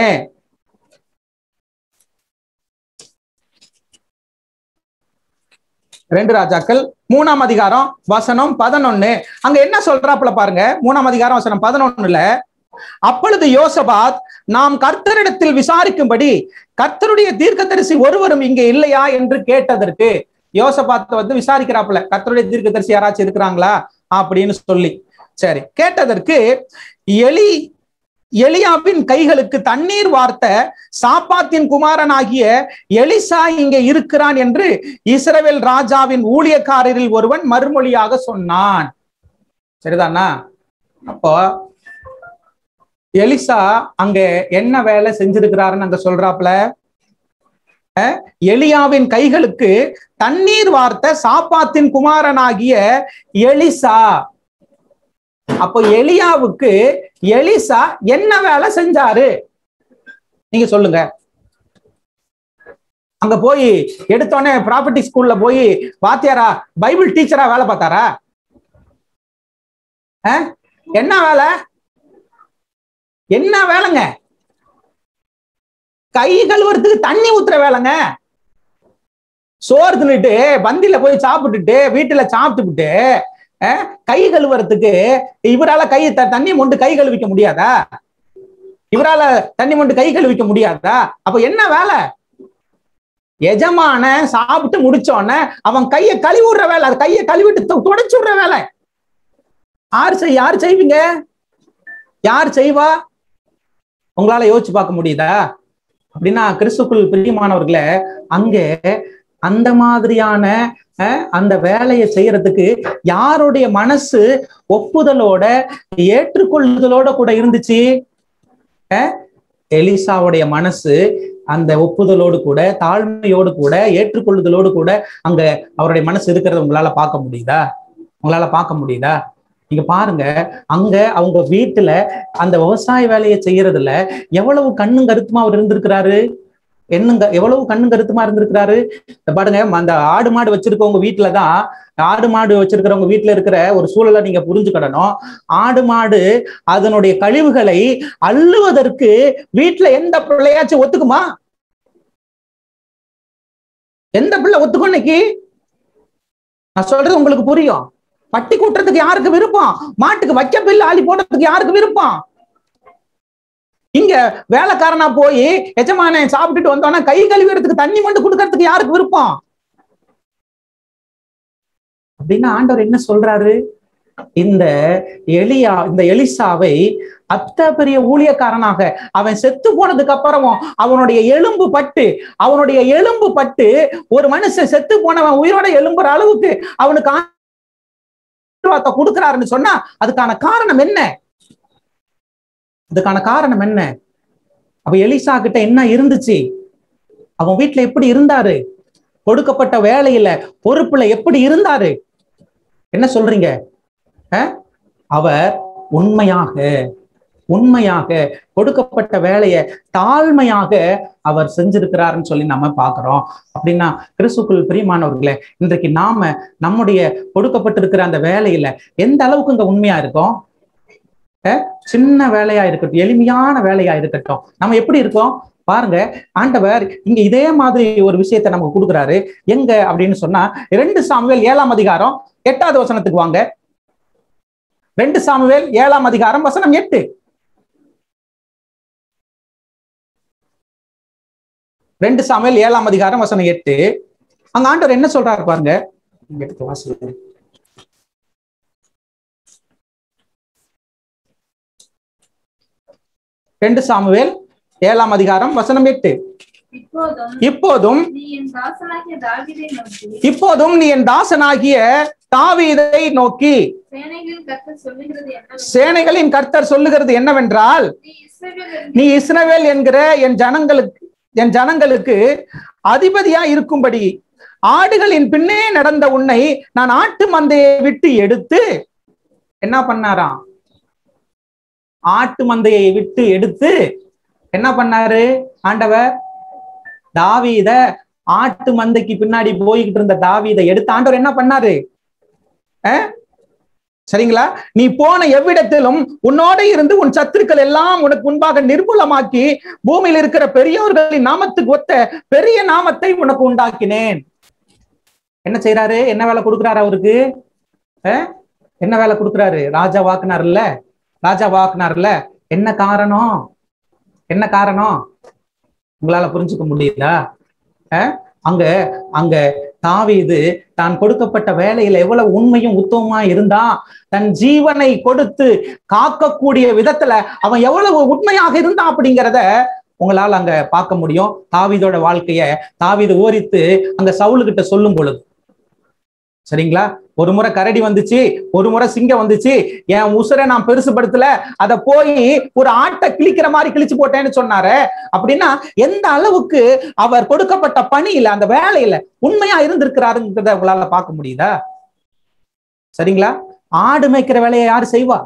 ரெண்டு ராஜாக்கள் மூணாம் அதிகாரம் வசனம் பதினொன்னு அங்க என்ன சொல்றாப்புல பாருங்க மூணாம் அதிகாரம் வசனம் பதினொன்னுல அப்பொழுது யோசபாத் நாம் கர்த்தரிடத்தில் விசாரிக்கும்படி கர்த்தருடைய தீர்க்கதரிசி ஒருவரும் இங்கே இல்லையா என்று கேட்டதற்கு யோசபாத் வந்து விசாரிக்கிறாப்புல கர்த்தருடைய தீர்க்கதரிசி யாராச்சும் இருக்கிறாங்களா அப்படின்னு சொல்லி சரி கேட்டதற்கு எலி எலியாவின் கைகளுக்கு தண்ணீர் வார்த்த சாப்பாத்தின் குமாரனாகிய எலிசா இங்கே இருக்கிறான் என்று இஸ்ரவேல் ராஜாவின் ஊழியக்காரரில் ஒருவன் மறுமொழியாக சொன்னான் சரிதானா அப்போ எலிசா அங்க என்ன வேலை செஞ்சிருக்கிறாருன்னு அங்க சொல்றாப்ல அஹ், எலியாவின் கைகளுக்கு தண்ணீர் வார்த்த சாப்பாத்தின் குமாரனாகிய எலிசா அப்போ எலியாவுக்கு எலிசா என்ன வேலை செஞ்சாரு நீங்க சொல்லுங்க அங்க போய் எடுத்தோடனே ப்ராப்பர்ட்டி ஸ்கூல்ல போய் வாத்தியாரா பைபிள் டீச்சரா வேலை பார்த்தாரா அஹ்? என்ன வேலை என்ன வேலைங்க கை கழுவுறதுக்கு தண்ணி ஊத்துற வேலைங்க சோறு தின்னுட்டு பந்தில போய் சாப்பிட்டுட்டு வீட்டுல சாப்பிட்டுட்டு அஹ், கை கழுவுறதுக்கு இவரால கை த- தண்ணி மொண்டு கை கழுவிக்க முடியாதா இவரால தண்ணி மொண்டு கை கழுவிக்க முடியாதா அப்ப என்ன வேலை எஜமான சாப்பிட்டு முடிச்சோடனே அவன் கையை கழுவி விடுற வேலை அது கையை கழுவிட்டு து- துடைச்சு விடுற வேலை யார் செய் யார் செய்வீங்க யார் செய்வா உங்களால யோசிச்சு பார்க்க முடியுதா அப்படின்னா கிறிஸ்துக்குள் பிரியமானவர்களே அங்கே அந்த மாதிரியான அஹ், அந்த வேலையை செய்யறதுக்கு யாருடைய மனசு ஒப்புதலோட ஏற்றுக்கொள்ளுதலோட கூட இருந்துச்சு அஹ், எலிசாவுடைய மனசு அந்த ஒப்புதலோடு கூட தாழ்மையோடு கூட ஏற்றுக்கொள்ளுதலோடு கூட அங்க அவருடைய மனசு இருக்கிறத உங்களால பார்க்க முடியுதா உங்களால பார்க்க முடியுதா நீங்க பாருங்க அங்க அவங்க வீட்டுல அந்த விவசாய வேலையை செய்யறதுல எவ்வளவு கண்ணும் கருத்துமா அவர் இருந்திருக்கிறாரு என்னங்க எவ்வளவு கண்ணும் கருத்துமா இருந்திருக்கிறாரு இந்த பாருங்க அந்த ஆடு மாடு வச்சிருக்கவங்க வீட்டுலதான் ஆடு மாடு வச்சிருக்கிறவங்க வீட்டுல இருக்கிற ஒரு சூழலை நீங்க புரிஞ்சுக்கிடணும் ஆடு மாடு அதனுடைய கழிவுகளை அள்ளுவதற்கு வீட்டுல எந்த பிள்ளையாச்சும் ஒத்துக்குமா எந்த பிள்ளை ஒத்துக்கும் இன்னைக்கு நான் சொல்றது உங்களுக்கு புரியும் பட்டி கூட்டுறதுக்கு யாருக்கு விருப்பம் மாட்டுக்கு வைக்க பில்லு ஆளி போடுறதுக்கு யாருக்கு விருப்பம் இங்க வேலைக்காரனா போய் எஜமான சாப்பிட்டுட்டு வந்தோன்னா கை கழுவுறதுக்கு தண்ணி மட்டும் கொடுக்கறதுக்கு யாருக்கு விருப்பம் அப்படின்னா ஆண்டவர் என்ன சொல்றாரு இந்த எலியா இந்த எலிசாவை அத்த பெரிய ஊழியக்காரனாக அவன் செத்து போனதுக்கு அப்புறமும் அவனுடைய எலும்பு பட்டு அவனுடைய எலும்பு பட்டு ஒரு மனுஷன் செத்து போனவன் உயிரோட எலும்புற அளவுக்கு அவனுக்கு ஆசீர்வாதத்தை கொடுக்கிறாருன்னு சொன்னா அதுக்கான காரணம் என்ன அதுக்கான காரணம் என்ன அப்ப எலிசா கிட்ட என்ன இருந்துச்சு அவன் வீட்டுல எப்படி இருந்தாரு கொடுக்கப்பட்ட வேலையில பொறுப்புல எப்படி இருந்தாரு என்ன சொல்றீங்க அஹ்? அவர் உண்மையாக உண்மையாக கொடுக்கப்பட்ட வேலையை தாழ்மையாக அவர் செஞ்சிருக்கிறாருன்னு சொல்லி நம்ம பார்க்கிறோம் அப்படின்னா கிறிஸ்துக்குள் பிரியமானவர்களே இன்றைக்கு நாம நம்முடைய கொடுக்கப்பட்டிருக்கிற அந்த வேலையில எந்த அளவுக்கு இங்க உண்மையா இருக்கோம் அஹ்? சின்ன வேலையா இருக்கட்டும் எளிமையான வேலையா இருக்கட்டும் நம்ம எப்படி இருக்கோம் பாருங்க ஆண்டவர் இங்க இதே மாதிரி ஒரு விஷயத்தை நமக்கு கொடுக்குறாரு எங்க அப்படின்னு சொன்னா இரண்டு சாமுவேல் ஏழாம் அதிகாரம் எட்டாவது வசனத்துக்கு வாங்க ரெண்டு சாமுவேல் ஏழாம் அதிகாரம் வசனம் எட்டு ரெண்டு சாமுவேல் ஏழாம் அதிகாரம் வசனம் எட்டு அங்க ஆண்டவர் என்ன சொல்றாரு பாருங்க இங்க எடுத்து வாசிங்க. ரெண்டு சாமுவேல் ஏழாம் அதிகாரம் வசனம் எட்டு இப்போதும் இப்போதும் நீ என் தாசனாகிய தாவீதை நோக்கி இப்போதும் நீ என் தாசனாகிய தாவீதை நோக்கி சேனைகளில் கர்த்தர் சொல்லுகிறது என்ன சேனைகளின் கர்த்தர் சொல்லுகிறது என்னவென்றால் நீ இஸ்ரவேல் நீ இஸ்ரவேல் என்கிற என் ஜனங்களுக்கு என் ஜனங்களுக்கு அதிபதியா இருக்கும்படி ஆடுகளின் பின்னே நடந்த உன்னை நான் ஆட்டு மந்தையை விட்டு எடுத்து என்ன பண்ணாராம் ஆட்டு மந்தையை விட்டு எடுத்து என்ன பண்ணாரு ஆண்டவர் தாவீத ஆட்டு மந்தைக்கு பின்னாடி போய்கிட்டு இருந்த தாவீதை எடுத்து ஆண்டவர் என்ன பண்ணாரு அஹ்? சரிங்களா நீ போன எவ்விடத்திலும் உன்னோட இருந்து உன் சத்துருக்கள் எல்லாம் உனக்கு முன்பாக நிர்மூலமாக்கி பூமியில் இருக்கிற பெரியவர்களின் நாமத்துக்கு ஒத்த பெரிய நாமத்தை உனக்கு உண்டாக்கினேன் என்ன செய்யறாரு என்ன வேலை கொடுக்குறாரு அவருக்கு அஹ்? என்ன வேலை கொடுக்குறாரு ராஜா வாக்குனார்ல ராஜா வாக்குனார்ல என்ன காரணம் என்ன காரணம் உங்களால புரிஞ்சுக்க முடியுதா அஹ்? அங்க அங்க தாவீது தான் கொடுக்கப்பட்ட வேலையில எவ்வளவு உண்மையும் உத்தமமா இருந்தா தன் ஜீவனை கொடுத்து காக்கக்கூடிய விதத்துல அவன் எவ்வளவு உண்மையாக இருந்தான் அப்படிங்கிறத உங்களால அங்க பார்க்க முடியும் தாவீதோட வாழ்க்கைய தாவீது ஓரித்து அங்க சவுலுகிட்ட சொல்லும் பொழுது சரிங்களா ஒரு முறை கரடி வந்துச்சு ஒரு முறை சிங்கம் வந்துச்சு என் உசுரை நான் பெருசுபடுத்தல அத போய் ஒரு ஆட்டை கிழிக்கிற மாதிரி கிழிச்சு போட்டேன்னு சொன்னாரு அப்படின்னா எந்த அளவுக்கு அவர் கொடுக்கப்பட்ட பணியில அந்த வேலையில உண்மையா இருந்திருக்கிறாருங்கிறத உங்களால பார்க்க முடியுதா சரிங்களா ஆடு மேய்க்கிற வேலையை யார் செய்வா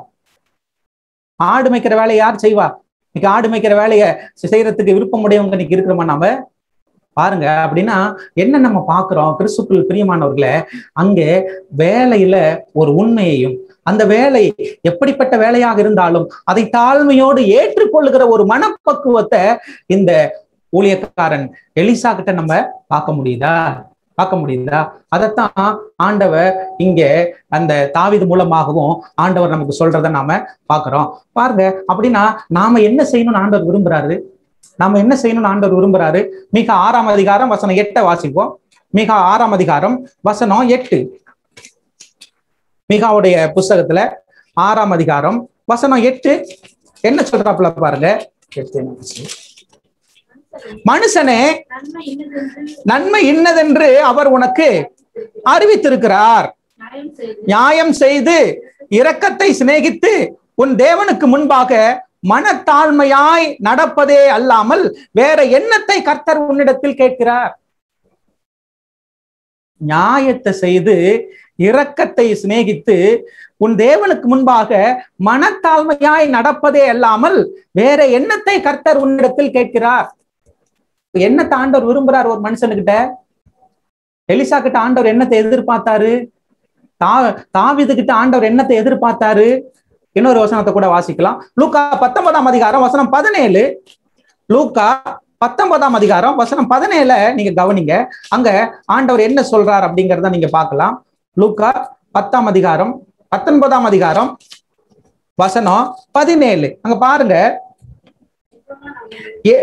ஆடு மேய்க்கிற வேலையை யார் செய்வா இன்னைக்கு ஆடு மேய்க்கிற வேலையை செய்யறதுக்கு விருப்பம் உடையவங்க இன்னைக்கு இருக்கிறோமா நாம பாருங்க அப்படின்னா என்ன நம்ம பார்க்கிறோம் கிறிஸ்துக்குள் பிரியமானவர்களே அங்கே வேலையில ஒரு உண்மையையும் அந்த வேலை எப்படிப்பட்ட வேலையாக இருந்தாலும் அதை தாழ்மையோடு ஏற்றுக்கொள்ளுகிற ஒரு மனப்பக்குவத்தை இந்த ஊழியக்காரன் எலிசா கிட்ட நம்ம பார்க்க முடியுதா பார்க்க முடியுதா அதைத்தான் ஆண்டவர் இங்க அந்த தாவிது மூலமாகவும் ஆண்டவர் நமக்கு சொல்றதை நாம பார்க்கிறோம் பாருங்க அப்படின்னா நாம என்ன செய்யணும்னு ஆண்டவர் விரும்புறாரு நாம என்ன செய்யணும்னு ஆண்டவர் விரும்புறாரு மிக ஆறாம் அதிகாரம் வசனம் எட்டை வாசிப்போம் மிக ஆறாம் அதிகாரம் வசனம் எட்டு மிகாவுடைய புஸ்தகத்துல ஆறாம் அதிகாரம் வசனம் எட்டு என்ன சொல்றாப்புல பாருங்க எட்டு என்ன வாசி? மனுஷனே நன்மை இன்னதென்று நன்மை இன்னதென்று அவர் உனக்கு அறிவித்திருக்கிறார் நியாயம் செய்து நியாயம் செய்து இரக்கத்தை சிநேகித்து உன் தேவனுக்கு முன்பாக மனத்தாழ்மையாய் நடப்பதே அல்லாமல் வேற எண்ணத்தை கர்த்தர் உன்னிடத்தில் கேட்கிறார் நியாயத்தை செய்து இரக்கத்தை சிநேகித்து உன் தேவனுக்கு முன்பாக மனத்தாழ்மையாய் நடப்பதே அல்லாமல் வேற எண்ணத்தை கர்த்தர் உன்னிடத்தில் கேட்கிறார் என்னத்தை ஆண்டவர் விரும்புறார் ஒரு மனுஷனுக்கிட்ட எலிசா கிட்ட ஆண்டவர் என்னத்தை எதிர்பார்த்தாரு தா தாவிது கிட்ட ஆண்டவர் என்னத்தை எதிர்பார்த்தாரு இன்னொரு வசனத்தை கூட வாசிக்கலாம் லூக்கா பத்தொன்பதாம் அதிகாரம் வசனம் பதினேழு லூக்கா பத்தொன்பதாம் அதிகாரம் வசனம் பதினேழுல நீங்க கவனிங்க அங்க ஆண்டவர் என்ன சொல்றார் அப்படிங்கறத நீங்க பார்க்கலாம் லூக்கா பத்தாம் அதிகாரம் பத்தொன்பதாம் அதிகாரம் வசனம் பதினேழு அங்க பாருங்க எ-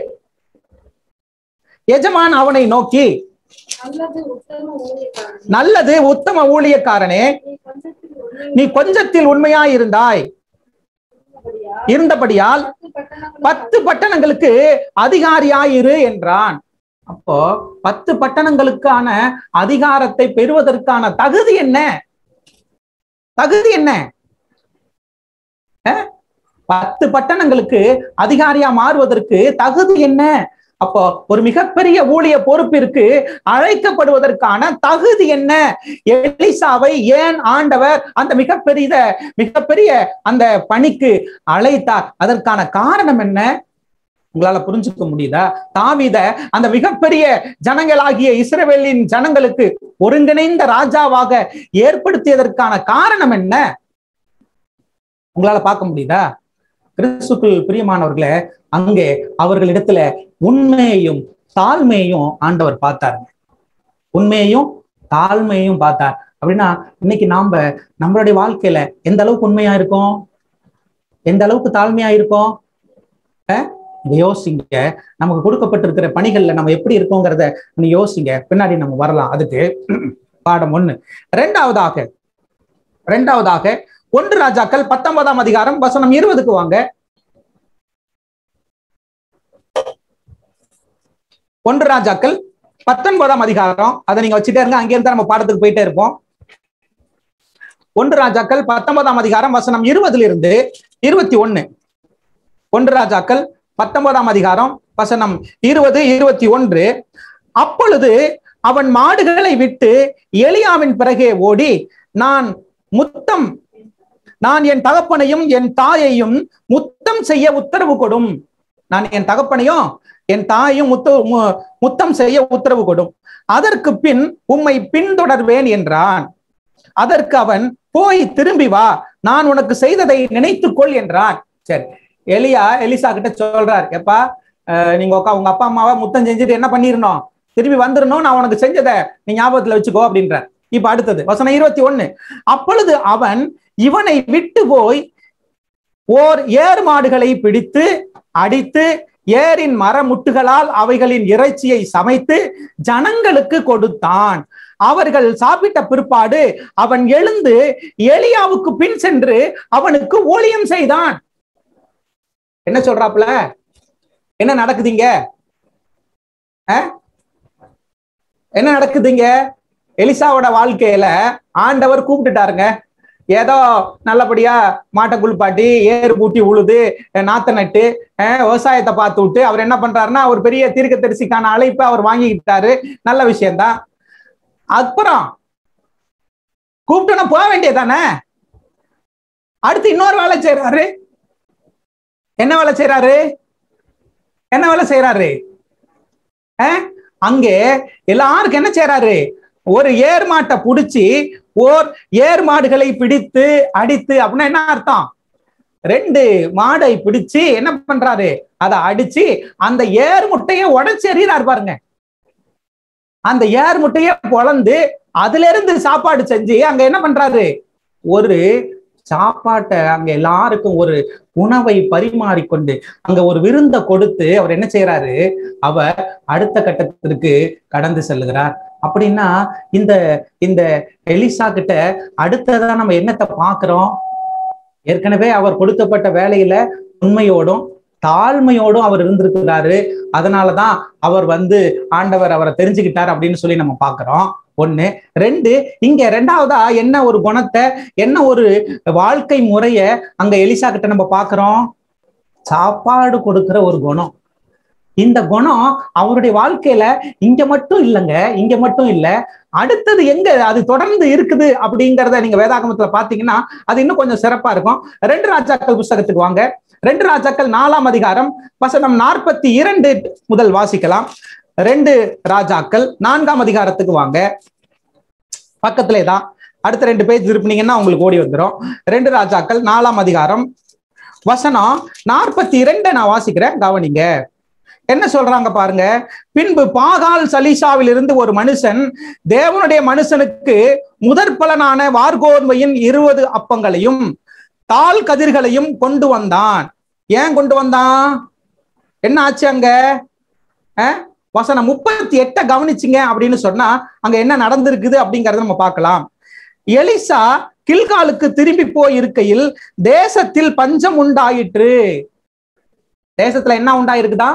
எஜமான் அவனை நோக்கி நல்லது உத்தம ஊழியக்காரன் நல்லது உத்தம ஊழியக்காரனே நீ கொஞ்சத்தில் உண்மை நீ கொஞ்சத்தில் உண்மையாய் இருந்தாய் உள்ளபடியால் இருந்தபடியால் பத்து பட்டணங்கள் பத்து பட்டணங்களுக்கு அதிகாரியாயிரு என்றான் அப்போ பத்து பட்டணங்களுக்கான அதிகாரத்தை பெறுவதற்கான தகுதி என்ன தகுதி என்ன அஹ்? பத்து பட்டணங்களுக்கு அதிகாரியா மாறுவதற்கு தகுதி என்ன அப்போ ஒரு மிகப்பெரிய ஊழிய பொறுப்பிற்கு அழைக்கப்படுவதற்கான தகுதி என்ன எலிசாவை ஏன் ஆண்டவர் அந்த மிகப்பெரிய மிகப்பெரிய அந்த பணிக்கு அழைத்தார் அதற்கான காரணம் என்ன உங்களால புரிஞ்சுக்க முடியுதா தாவீத அந்த மிகப்பெரிய ஜனங்களாகிய இஸ்ரவேலின் ஜனங்களுக்கு ஒருங்கிணைந்த ராஜாவாக ஏற்படுத்தியதற்கான காரணம் என்ன உங்களால பார்க்க முடியுதா கிறிஸ்துக்குள் பிரியமானவர்களே அங்கே அவர்களிடத்துல உண்மையையும் தாழ்மையையும் ஆண்டவர் பார்த்தாருங்க உண்மையையும் தாழ்மையையும் பார்த்தார் அப்படின்னா இன்னைக்கு நாம நம்மளுடைய வாழ்க்கையில எந்த அளவுக்கு உண்மையா இருக்கோம் எந்த அளவுக்கு தாழ்மையா இருக்கோம் அஹ்? இதை யோசிங்க நமக்கு கொடுக்கப்பட்டிருக்கிற பணிகள்ல நம்ம எப்படி இருக்கோங்கிறத நீ யோசிங்க பின்னாடி நம்ம வரலாம் அதுக்கு பாடம் ஒண்ணு ரெண்டாவதாக ரெண்டாவதாக ஒன்று ராஜாக்கள் பத்தொன்பதாம் அதிகாரம் வசனம் இருபதுக்கு வாங்க ஒன்று ராஜாக்கள் பத்தொன்பதாம் அதிகாரம் அதை நீங்க வச்சுட்டே இருங்க அங்கிருந்து நம்ம பாடத்துக்கு போயிட்டே இருப்போம் ஒன்று ராஜாக்கள் பத்தொன்பதாம் அதிகாரம் வசனம் இருபதுல இருந்து இருபத்தி ஒண்ணு ஒன்று ராஜாக்கள் பத்தொன்பதாம் அதிகாரம் வசனம் இருபது இருபத்தி ஒன்று அப்பொழுது அவன் மாடுகளை விட்டு எலியாவின் பிறகே ஓடி நான் முத்தம் நான் என் தகப்பனையும் என் தாயையும் முத்தம் செய்ய உத்தரவு கொடும் நான் என் தகப்பனையும் என் தாயையும் முத்த மு- முத்தம் செய்ய உத்தரவு கொடும் அதற்கு பின் உம்மை பின்தொடர்வேன் என்றான் அதற்கு அவன் போய் திரும்பி வா நான் உனக்கு செய்ததை நினைத்துக் கொள் என்றான் சரி எலியா எலிசா கிட்ட சொல்றார் எப்பா அஹ், நீங்க உக்கா உங்க அப்பா அம்மாவை முத்தம் செஞ்சுட்டு என்ன பண்ணிரணும் திரும்பி வந்துடணும் நான் உனக்கு செஞ்சதை நீ ஞாபகத்துல வச்சுக்கோ அப்படின்றார் இப்ப அடுத்தது வசனம் இருபத்தி ஒண்ணு அப்பொழுது அவன் இவனை விட்டு போய் ஓர் ஏர் மாடுகளை பிடித்து அடித்து ஏரின் மரமுட்டுகளால் அவைகளின் இறைச்சியை சமைத்து ஜனங்களுக்கு கொடுத்தான் அவர்கள் சாப்பிட்ட பிற்பாடு அவன் எழுந்து எலியாவுக்கு பின் சென்று அவனுக்கு ஊழியம் செய்தான் என்ன சொல்றாப்புல என்ன நடக்குதுங்க அஹ்? என்ன நடக்குதுங்க எலிசாவோட வாழ்க்கையில ஆண்டவர் கூப்பிட்டுட்டாருங்க ஏதோ நல்லபடியா மாட்டை குளிப்பாட்டி ஏறு பூட்டி உழுது அஹ் நாத்த நட்டு அஹ் விவசாயத்தை பார்த்து விட்டு அவர் என்ன பண்றாருன்னா ஒரு பெரிய தீர்க்க தரிசிக்கான அழைப்பை அவர் வாங்கிக்கிட்டாரு நல்ல விஷயம்தான் அப்புறம் கூப்பிட்டோன்னா போக வேண்டியதானே அடுத்து இன்னொரு வேலை செய்யறாரு என்ன வேலை செய்யறாரு என்ன வேலை செய்யறாரு அஹ்? அங்கே எல்லாருக்கும் என்ன செய்யறாரு ஒரு ஏர் மாட்டை புடிச்சு ஓர் ஏர் மாடுகளை பிடித்து அடித்து அப்படின்னா என்ன அர்த்தம் ரெண்டு மாடை பிடிச்சு என்ன பண்றாரு அதை அடிச்சு அந்த ஏர் முட்டையை உடைச்சு எறிகிறார் பாருங்க அந்த ஏர் முட்டையை பொளந்து அதுல இருந்து சாப்பாடு செஞ்சு அங்க என்ன பண்றாரு ஒரு சாப்பாட்டை அங்க எல்லாருக்கும் ஒரு உணவை பரிமாறிக்கொண்டு அங்க ஒரு விருந்தை கொடுத்து அவர் என்ன செய்யறாரு அவர் அடுத்த கட்டத்திற்கு கடந்து செல்லுகிறார் அப்படின்னா இந்த இந்த எலிசா கிட்ட அடுத்ததா நம்ம என்னத்தை பார்க்கிறோம் ஏற்கனவே அவர் கொடுக்கப்பட்ட வேலையில உண்மையோடும் தாழ்மையோடும் அவர் இருந்திருக்கிறாரு அதனாலதான் அவர் வந்து ஆண்டவர் அவரை தெரிஞ்சுக்கிட்டார் அப்படின்னு சொல்லி நம்ம பார்க்கிறோம் ஒண்ணு ரெண்டு இங்க ரெண்டாவதா என்ன ஒரு குணத்தை என்ன ஒரு வாழ்க்கை முறைய அங்க எலிசா கிட்ட நம்ம பார்க்கிறோம் சாப்பாடு கொடுக்கிற ஒரு குணம் இந்த குணம் அவருடைய வாழ்க்கையில இங்க மட்டும் இல்லைங்க இங்க மட்டும் இல்ல அடுத்தது எங்க அது தொடர்ந்து இருக்குது அப்படிங்கறத நீங்க வேதாகமத்துல பாத்தீங்கன்னா அது இன்னும் கொஞ்சம் சிறப்பா இருக்கும் ரெண்டு ராஜாக்கள் புஸ்தகத்துக்கு வாங்க ரெண்டு ராஜாக்கள் நாலாம் அதிகாரம் வசனம் நாற்பத்தி இரண்டு முதல் வாசிக்கலாம் ரெண்டு ராஜாக்கள் நான்காம் அதிகாரத்துக்கு வாங்க பக்கத்திலே தான் அடுத்த ரெண்டு பேஜ் திருப்பினீங்கன்னா உங்களுக்கு ஓடி வந்துடும் ரெண்டு ராஜாக்கள் நாலாம் அதிகாரம் வசனம் நாற்பத்தி இரண்டை நான் வாசிக்கிறேன் கவனிங்க என்ன சொல்றாங்க பாருங்க பின்பு பாகால் சலீசாவில் இருந்து ஒரு மனுஷன் தேவனுடைய மனுஷனுக்கு முதற் பலனான வார்கோர்மையின் இருபது அப்பங்களையும் தாள் கதிர்களையும் கொண்டு வந்தான் ஏன் கொண்டு வந்தான் என்ன ஆச்சு அங்க அஹ்? வசனம் முப்பத்தி எட்ட கவனிச்சிங்க அப்படின்னு சொன்னா அங்க என்ன நடந்திருக்குது அப்படிங்கறத நம்ம பார்க்கலாம் எலிசா கில்காலுக்கு திரும்பி போய் இருக்கையில் தேசத்தில் பஞ்சம் உண்டாயிற்று தேசத்துல என்ன உண்டாயிருக்குதா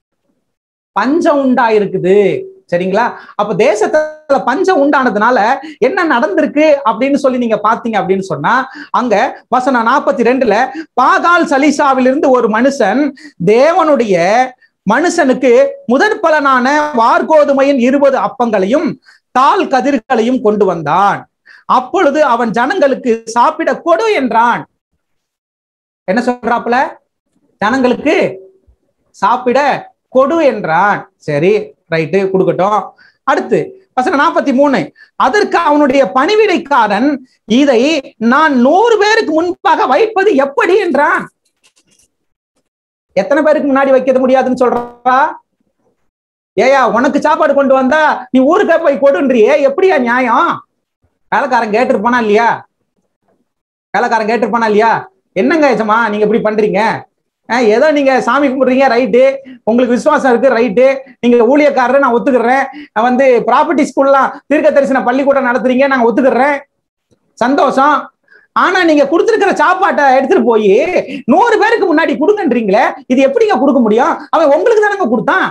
பஞ்சம் உண்டாயிருக்குது சரிங்களா அப்ப தேசத்துல பஞ்சம் உண்டானதுனால என்ன நடந்திருக்கு அப்படின்னு சொல்லி நீங்க பாத்தீங்க அப்படின்னு சொன்னா அங்க வசனம் நாற்பத்தி ரெண்டுல பாகால் சலீசாவிலிருந்து ஒரு மனுஷன் தேவனுடைய மனுஷனுக்கு முதற் பலனான வார்கோதுமையின் இருபது அப்பங்களையும் தாள் கதிர்களையும் கொண்டு வந்தான் அப்பொழுது அவன் ஜனங்களுக்கு சாப்பிட கொடு என்றான் என்ன சொல்றாப்புல ஜனங்களுக்கு சாப்பிட கொடு என்றான் சரி ரைட்டு கொடுக்கட்டும் அடுத்து வசனம் நாற்பத்தி மூணு அதற்கு அவனுடைய பணிவிடைக்காரன் இதை நான் நூறு பேருக்கு முன்பாக வைப்பது எப்படி என்றான் எத்தனை பேருக்கு முன்னாடி வைக்க முடியாதுன்னு சொல்றா ஏயா உனக்கு சாப்பாடு கொண்டு வந்தா நீ ஊருக்கே போய் கொடுன்றியே எப்படியா நியாயம் வேலைக்காரன் கேட்டிருப்பானா இல்லையா வேலைக்காரன் கேட்டிருப்பானா இல்லையா என்னங்க ஏசமா நீங்க இப்படி பண்றீங்க அஹ் ஏதோ நீங்க சாமி கும்பிடுறீங்க ரைட்டு உங்களுக்கு விசுவாசம் இருக்கு ரைட்டு நீங்க ஊழியக்காரர் நான் ஒத்துக்கிறேன் நான் வந்து ப்ராப்பர்ட்டி ஸ்கூல்லாம் தீர்க்க தரிசன பள்ளிக்கூடம் நடத்துறீங்க நாங்க ஒத்துக்கிறேன் சந்தோஷம் ஆனா நீங்க கொடுத்திருக்கிற சாப்பாட்டை எடுத்துட்டு போய் நூறு பேருக்கு முன்னாடி கொடுங்கன்றீங்களே இது எப்படிங்க கொடுக்க முடியும் அவன் உங்களுக்கு தானங்க கொடுத்தான்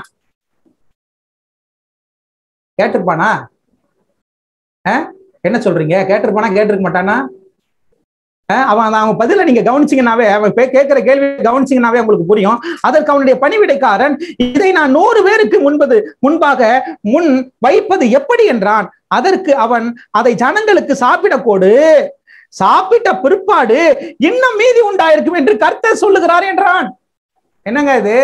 கேட்டிருப்பானா அஹ்? என்ன சொல்றீங்க கேட்டிருப்பானா கேட்டிருக்க மாட்டானா அஹ் அவன் அந்த- அவன் பதில நீங்க கவனிச்சீங்கன்னாவே அவன் பே- கேட்கிற கேள்வி கவனிச்சீங்கன்னாவே உங்களுக்கு புரியும் அதற்கு அவனுடைய பணிவிடைக்காரன் இதை நான் நூறு பேருக்கு முன்பது முன்பாக முன் வைப்பது எப்படி என்றான் அதற்கு அவன் அதை ஜனங்களுக்கு சாப்பிடக் கொடு சாப்பிட்ட பிற்பாடு இன்னும் மீதி உண்டாயிருக்கும் என்று கர்த்தர் சொல்லுகிறார் என்றான் என்னங்க இது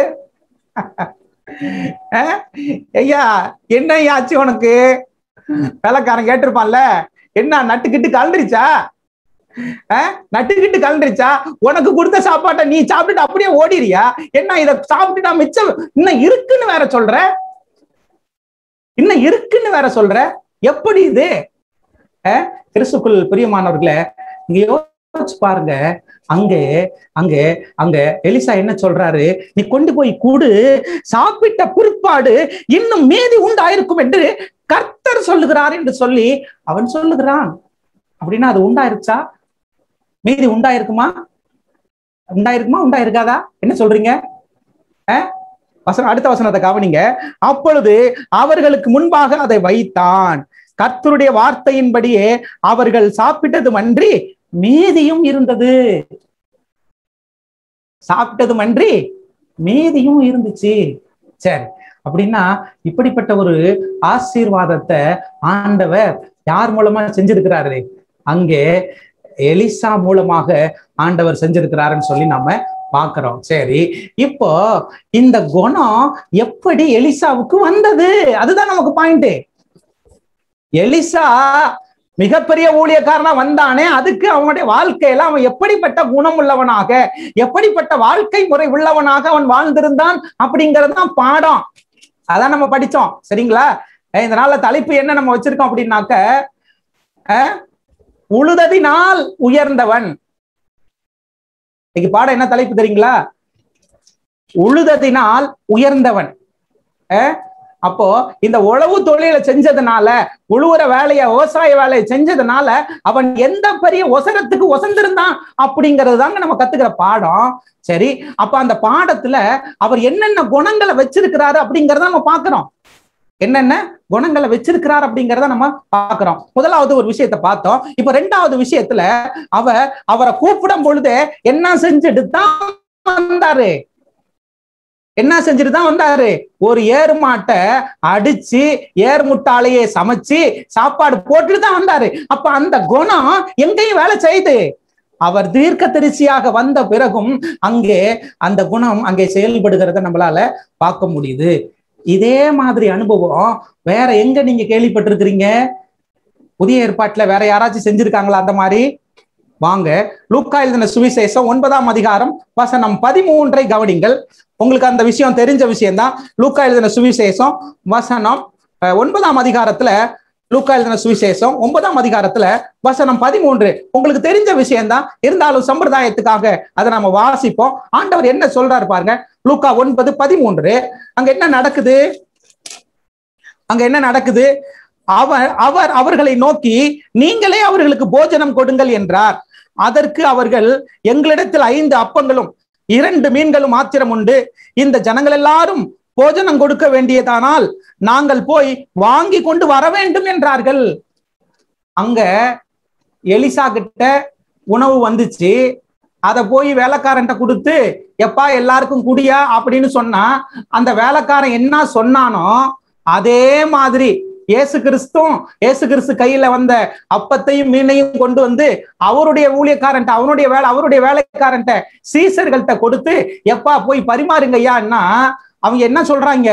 அஹ்? ஐயா என்ன ஆச்சு உனக்கு வேலைக்காரன் கேட்டிருப்பான்ல என்ன நட்டுக்கிட்டு கலந்துருச்சா அஹ்? நட்டுக்கிட்டு கலந்துருச்சா உனக்கு கொடுத்த சாப்பாட்டை நீ சாப்பிட்டுட்டு அப்படியே ஓடிறியா என்ன இத சாப்பிட்டு நான் மிச்சம் இன்னும் இருக்குன்னு வேற சொல்ற இன்னும் இருக்குன்னு வேற சொல்ற எப்படி இது அஹ்? கிறிஸ்துக்குள் பிரியமானவர்களே இங்க யோசிச்சு பாருங்க அங்கே அங்க அங்க எலிசா என்ன சொல்றாரு நீ கொண்டு போய் கூடு சாப்பிட்ட பிற்பாடு இன்னும் மீதி உண்டாயிருக்கும் என்று கர்த்தர் சொல்லுகிறார் என்று சொல்லி அவன் சொல்லுகிறான் அப்படின்னா அது உண்டாயிருச்சா மீதி உண்டாயிருக்குமா உண்டாயிருக்குமா உண்டாயிருக்காதா என்ன சொல்றீங்க அஹ்? வசனம் அடுத்த வசனத்தை கவனிங்க அப்பொழுது அவர்களுக்கு முன்பாக அதை வைத்தான் கர்த்தருடைய வார்த்தையின்படியே அவர்கள் சாப்பிட்டதும் அன்றி மீதியும் இருந்தது சாப்பிட்டதும் அன்றி மீதியும் இருந்துச்சு சரி அப்படின்னா இப்படிப்பட்ட ஒரு ஆசீர்வாதத்தை ஆண்டவர் யார் மூலமா செஞ்சிருக்கிறாரு அங்கே எலிசா மூலமாக ஆண்டவர் செஞ்சிருக்கிறாருன்னு சொல்லி நாம பாக்குறோம் சரி இப்போ இந்த குணம் எப்படி எலிசாவுக்கு வந்தது அதுதான் நமக்கு பாயிண்ட் எலிசா மிகப்பெரிய ஊழியக்காரனா வந்தானே அதுக்கு அவனுடைய வாழ்க்கையில அவன் எப்படிப்பட்ட குணம் உள்ளவனாக எப்படிப்பட்ட வாழ்க்கை முறை உள்ளவனாக அவன் வாழ்ந்திருந்தான் அப்படிங்கிறது தான் பாடம் அதான் நம்ம படிச்சோம் சரிங்களா அஹ் இந்த நாள்ல தலைப்பு என்ன நம்ம வச்சிருக்கோம் அப்படின்னாக்க அஹ், உழுததினால் உயர்ந்தவன் இன்னைக்கு பாடம் என்ன தலைப்பு தெரியுங்களா உழுததினால் உயர்ந்தவன் அஹ், அப்போ இந்த உழவு தொழிலை செஞ்சதுனால உழுவுற வேலைய விவசாய வேலையை செஞ்சதுனால அவன் எந்த பெரிய ஒசரத்துக்கு ஒசந்திருந்தான் அப்படிங்கிறது தாங்க நம்ம கத்துக்கிற பாடம் சரி அப்ப அந்த பாடத்துல அவர் என்னென்ன குணங்களை வச்சிருக்கிறாரு அப்படிங்கறத நம்ம பாக்குறோம் என்னென்ன குணங்களை வச்சிருக்கிறார் அப்படிங்கறத நம்ம பாக்குறோம் முதலாவது ஒரு விஷயத்தை பார்த்தோம் இப்ப ரெண்டாவது விஷயத்துல அவர் அவரை கூப்பிடும் பொழுது என்ன செஞ்சுட்டு தான் வந்தாரு என்ன செஞ்சுட்டு தான் வந்தாரு ஒரு ஏறு மாட்டை அடிச்சு ஏர் முட்டாளையே சமைச்சு சாப்பாடு போட்டுட்டு தான் வந்தாரு அப்ப அந்த குணம் எங்கேயும் வேலை செய்யுது அவர் தீர்க்க தரிசியாக வந்த பிறகும் அங்கே அந்த குணம் அங்கே செயல்படுகிறத நம்மளால பார்க்க முடியுது இதே மாதிரி அனுபவம் வேற எங்க நீங்க கேள்விப்பட்டிருக்கிறீங்க புதிய ஏற்பாட்டுல வேற யாராச்சும் செஞ்சிருக்காங்களா அந்த மாதிரி வாங்க லூக்கா எழுதின சுவிசேஷம் ஒன்பதாம் அதிகாரம் வசனம் பதிமூன்றை கவனிங்கள் உங்களுக்கு அந்த விஷயம் தெரிஞ்ச விஷயம்தான் லூக்கா எழுதின சுவிசேஷம் வசனம் அஹ், ஒன்பதாம் அதிகாரத்துல லூக்கா எழுதின சுவிசேஷம் ஒன்பதாம் அதிகாரத்துல வசனம் பதிமூன்று உங்களுக்கு தெரிஞ்ச விஷயம்தான் இருந்தாலும் சம்பிரதாயத்துக்காக அதை நம்ம வாசிப்போம் ஆண்டவர் என்ன சொல்றாரு பாருங்க லூக்கா ஒன்பது பதிமூன்று அங்க என்ன நடக்குது அங்க என்ன நடக்குது அவர் அவர் அவர்களை நோக்கி நீங்களே அவர்களுக்கு போஜனம் கொடுங்கள் என்றார் அதற்கு அவர்கள் எங்களிடத்தில் ஐந்து அப்பங்களும் இரண்டு மீன்களும் மாத்திரம் உண்டு இந்த ஜனங்கள் எல்லாரும் போஜனம் கொடுக்க வேண்டியதானால் நாங்கள் போய் வாங்கி கொண்டு வர வேண்டும் என்றார்கள் அங்க எலிசா கிட்ட உணவு வந்துச்சு அத போய் வேலைக்காரன்ட்ட கொடுத்து எப்பா எல்லாருக்கும் குடியா அப்படின்னு சொன்னா அந்த வேலைக்காரன் என்ன சொன்னானோ அதே மாதிரி இயேசு கிறிஸ்துவும் இயேசு கிறிஸ்து கையில வந்த அப்பத்தையும் மீனையும் கொண்டு வந்து அவருடைய ஊழியக்காரன்ட்ட அவனுடைய வேலை அவருடைய வேலைக்காரன்ட்ட சீசர்கள்ட்ட கொடுத்து எப்பா போய் பரிமாறுங்க ஐயான்னா அவங்க என்ன சொல்றாங்க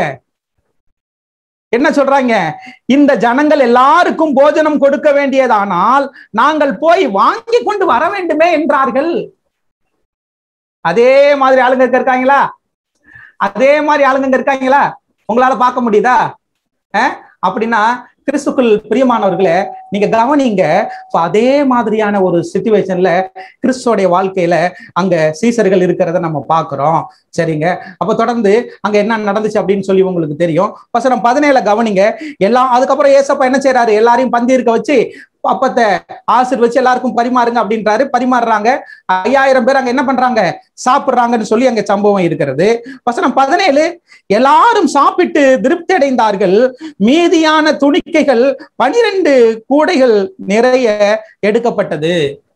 என்ன சொல்றாங்க இந்த ஜனங்கள் எல்லாருக்கும் போஜனம் கொடுக்க வேண்டியதானால் நாங்கள் போய் வாங்கி கொண்டு வர வேண்டுமே என்றார்கள் அதே மாதிரி ஆளுங்க இங்க இருக்காங்களா அதே மாதிரி ஆளுங்க இங்க இருக்காங்களா உங்களால பார்க்க முடியுதா அஹ்? அப்படின்னா கிறிஸ்துக்குள் பிரியமானவர்களே நீங்க கவனிங்க இப்ப அதே மாதிரியான ஒரு சுச்சுவேஷன்ல கிறிஸ்துவோடைய வாழ்க்கையில அங்க சீசர்கள் இருக்கிறத நம்ம பார்க்கிறோம் சரிங்க அப்ப தொடர்ந்து அங்க என்ன நடந்துச்சு அப்படின்னு சொல்லி உங்களுக்கு தெரியும் வசனம் பதினேழு கவனிங்க எல்லாம் அதுக்கப்புறம் ஏசப்பா என்ன செய்றாரு எல்லாரையும் பந்தி இருக்க வச்சு அப்பத்தை ஆசிர் வச்சு எல்லாருக்கும் பரிமாறுங்க அப்படின்றாரு பரிமாறுறாங்க ஐயாயிரம் பேர் அங்க என்ன பண்றாங்க சாப்பிடுறாங்கன்னு சொல்லி அங்க சம்பவம் இருக்கிறது வசனம் பதினேழு எல்லாரும் சாப்பிட்டு திருப்தி அடைந்தார்கள் மீதியான துணிக்கைகள் பனிரெண்டு கூடைகள் நிறைய எடுக்கப்பட்டது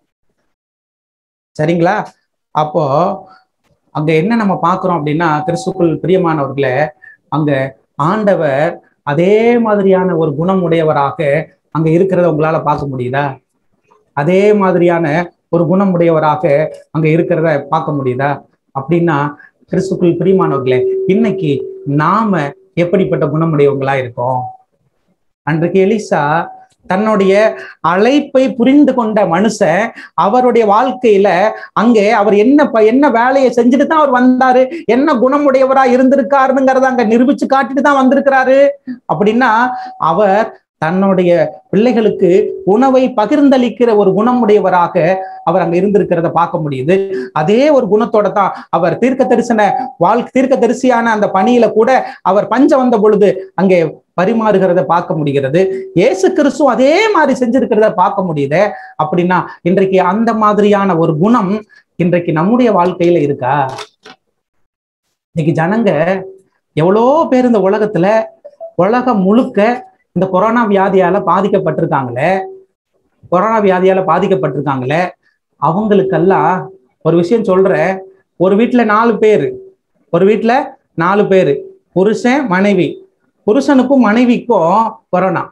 சரிங்களா அப்போ அங்க என்ன நம்ம பார்க்கிறோம் அப்படின்னா கிறிஸ்துக்குள் பிரியமானவர்களே அங்க ஆண்டவர் அதே மாதிரியான ஒரு குணம் உடையவராக அங்க இருக்கிறத உங்களால பார்க்க முடியுதா அதே மாதிரியான ஒரு குணம் உடையவராக அங்க இருக்கிறத பார்க்க முடியுதா அப்படின்னா கிறிஸ்துக்குள் பிரியமானவர்களே இன்னைக்கு நாம எப்படிப்பட்ட குணமுடையவங்களா இருக்கோம் அன்றைக்கு எலிசா தன்னுடைய அழைப்பை புரிந்து கொண்ட மனுஷன் அவருடைய வாழ்க்கையில அங்கே அவர் என்ன ப- என்ன வேலையை செஞ்சுட்டு தான் அவர் வந்தாரு என்ன குணமுடையவரா இருந்திருக்காருங்கிறத அங்க நிரூபிச்சு காட்டிட்டு தான் வந்திருக்கிறாரு அப்படின்னா அவர் தன்னுடைய பிள்ளைகளுக்கு உணவை பகிர்ந்தளிக்கிற ஒரு குணமுடையவராக அவர் அங்க இருந்திருக்கிறத பார்க்க முடியுது அதே ஒரு குணத்தோட தான் அவர் தீர்க்க தரிசன வாழ்க்கை தீர்க்க தரிசியான அந்த பணியில கூட அவர் பஞ்சம் வந்த பொழுது அங்கே பரிமாறுகிறத பார்க்க முடிகிறது இயேசு கிறிஸ்து அதே மாதிரி செஞ்சிருக்கிறத பார்க்க முடியுது அப்படின்னா இன்றைக்கு அந்த மாதிரியான ஒரு குணம் இன்றைக்கு நம்முடைய வாழ்க்கையில இருக்கா இன்னைக்கு ஜனங்க எவ்வளோ பேர் இந்த உலகத்துல உலகம் முழுக்க இந்த கொரோனா வியாதியால பாதிக்கப்பட்டிருக்காங்களே கொரோனா வியாதியால பாதிக்கப்பட்டிருக்காங்களே அவங்களுக்கெல்லாம் ஒரு விஷயம் சொல்றேன் ஒரு வீட்டுல நாலு பேர் ஒரு வீட்டுல நாலு பேர் புருஷன் மனைவி புருஷனுக்கும் மனைவிக்கும் கொரோனா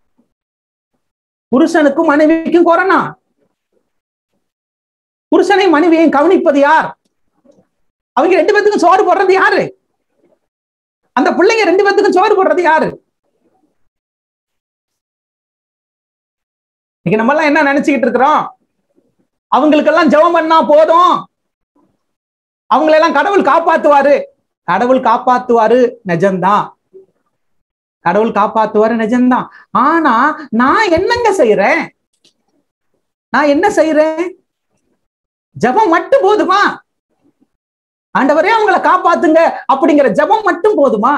புருஷனுக்கும் மனைவிக்கும் கொரோனா புருஷனை மனைவியையும் கவனிப்பது யார் அவங்க ரெண்டு பேத்துக்கும் சோறு போடுறது யாரு அந்த பிள்ளைங்க ரெண்டு பேத்துக்கும் சோறு போடுறது யாரு இன்னைக்கு நம்ம எல்லாம் என்ன நினைச்சுக்கிட்டு இருக்கிறோம் அவங்களுக்கெல்லாம் ஜெபம் பண்ணா போதும் அவங்களெல்லாம் கடவுள் காப்பாத்துவாரு கடவுள் காப்பாத்துவாரு நிஜம்தான் கடவுள் காப்பாத்துவாரு நிஜம்தான் ஆனா நான் என்னங்க செய்யறேன் நான் என்ன செய்யறேன் ஜெபம் மட்டும் போதுமா ஆண்டவரே அவங்களை காப்பாத்துங்க அப்படிங்கிற ஜெபம் மட்டும் போதுமா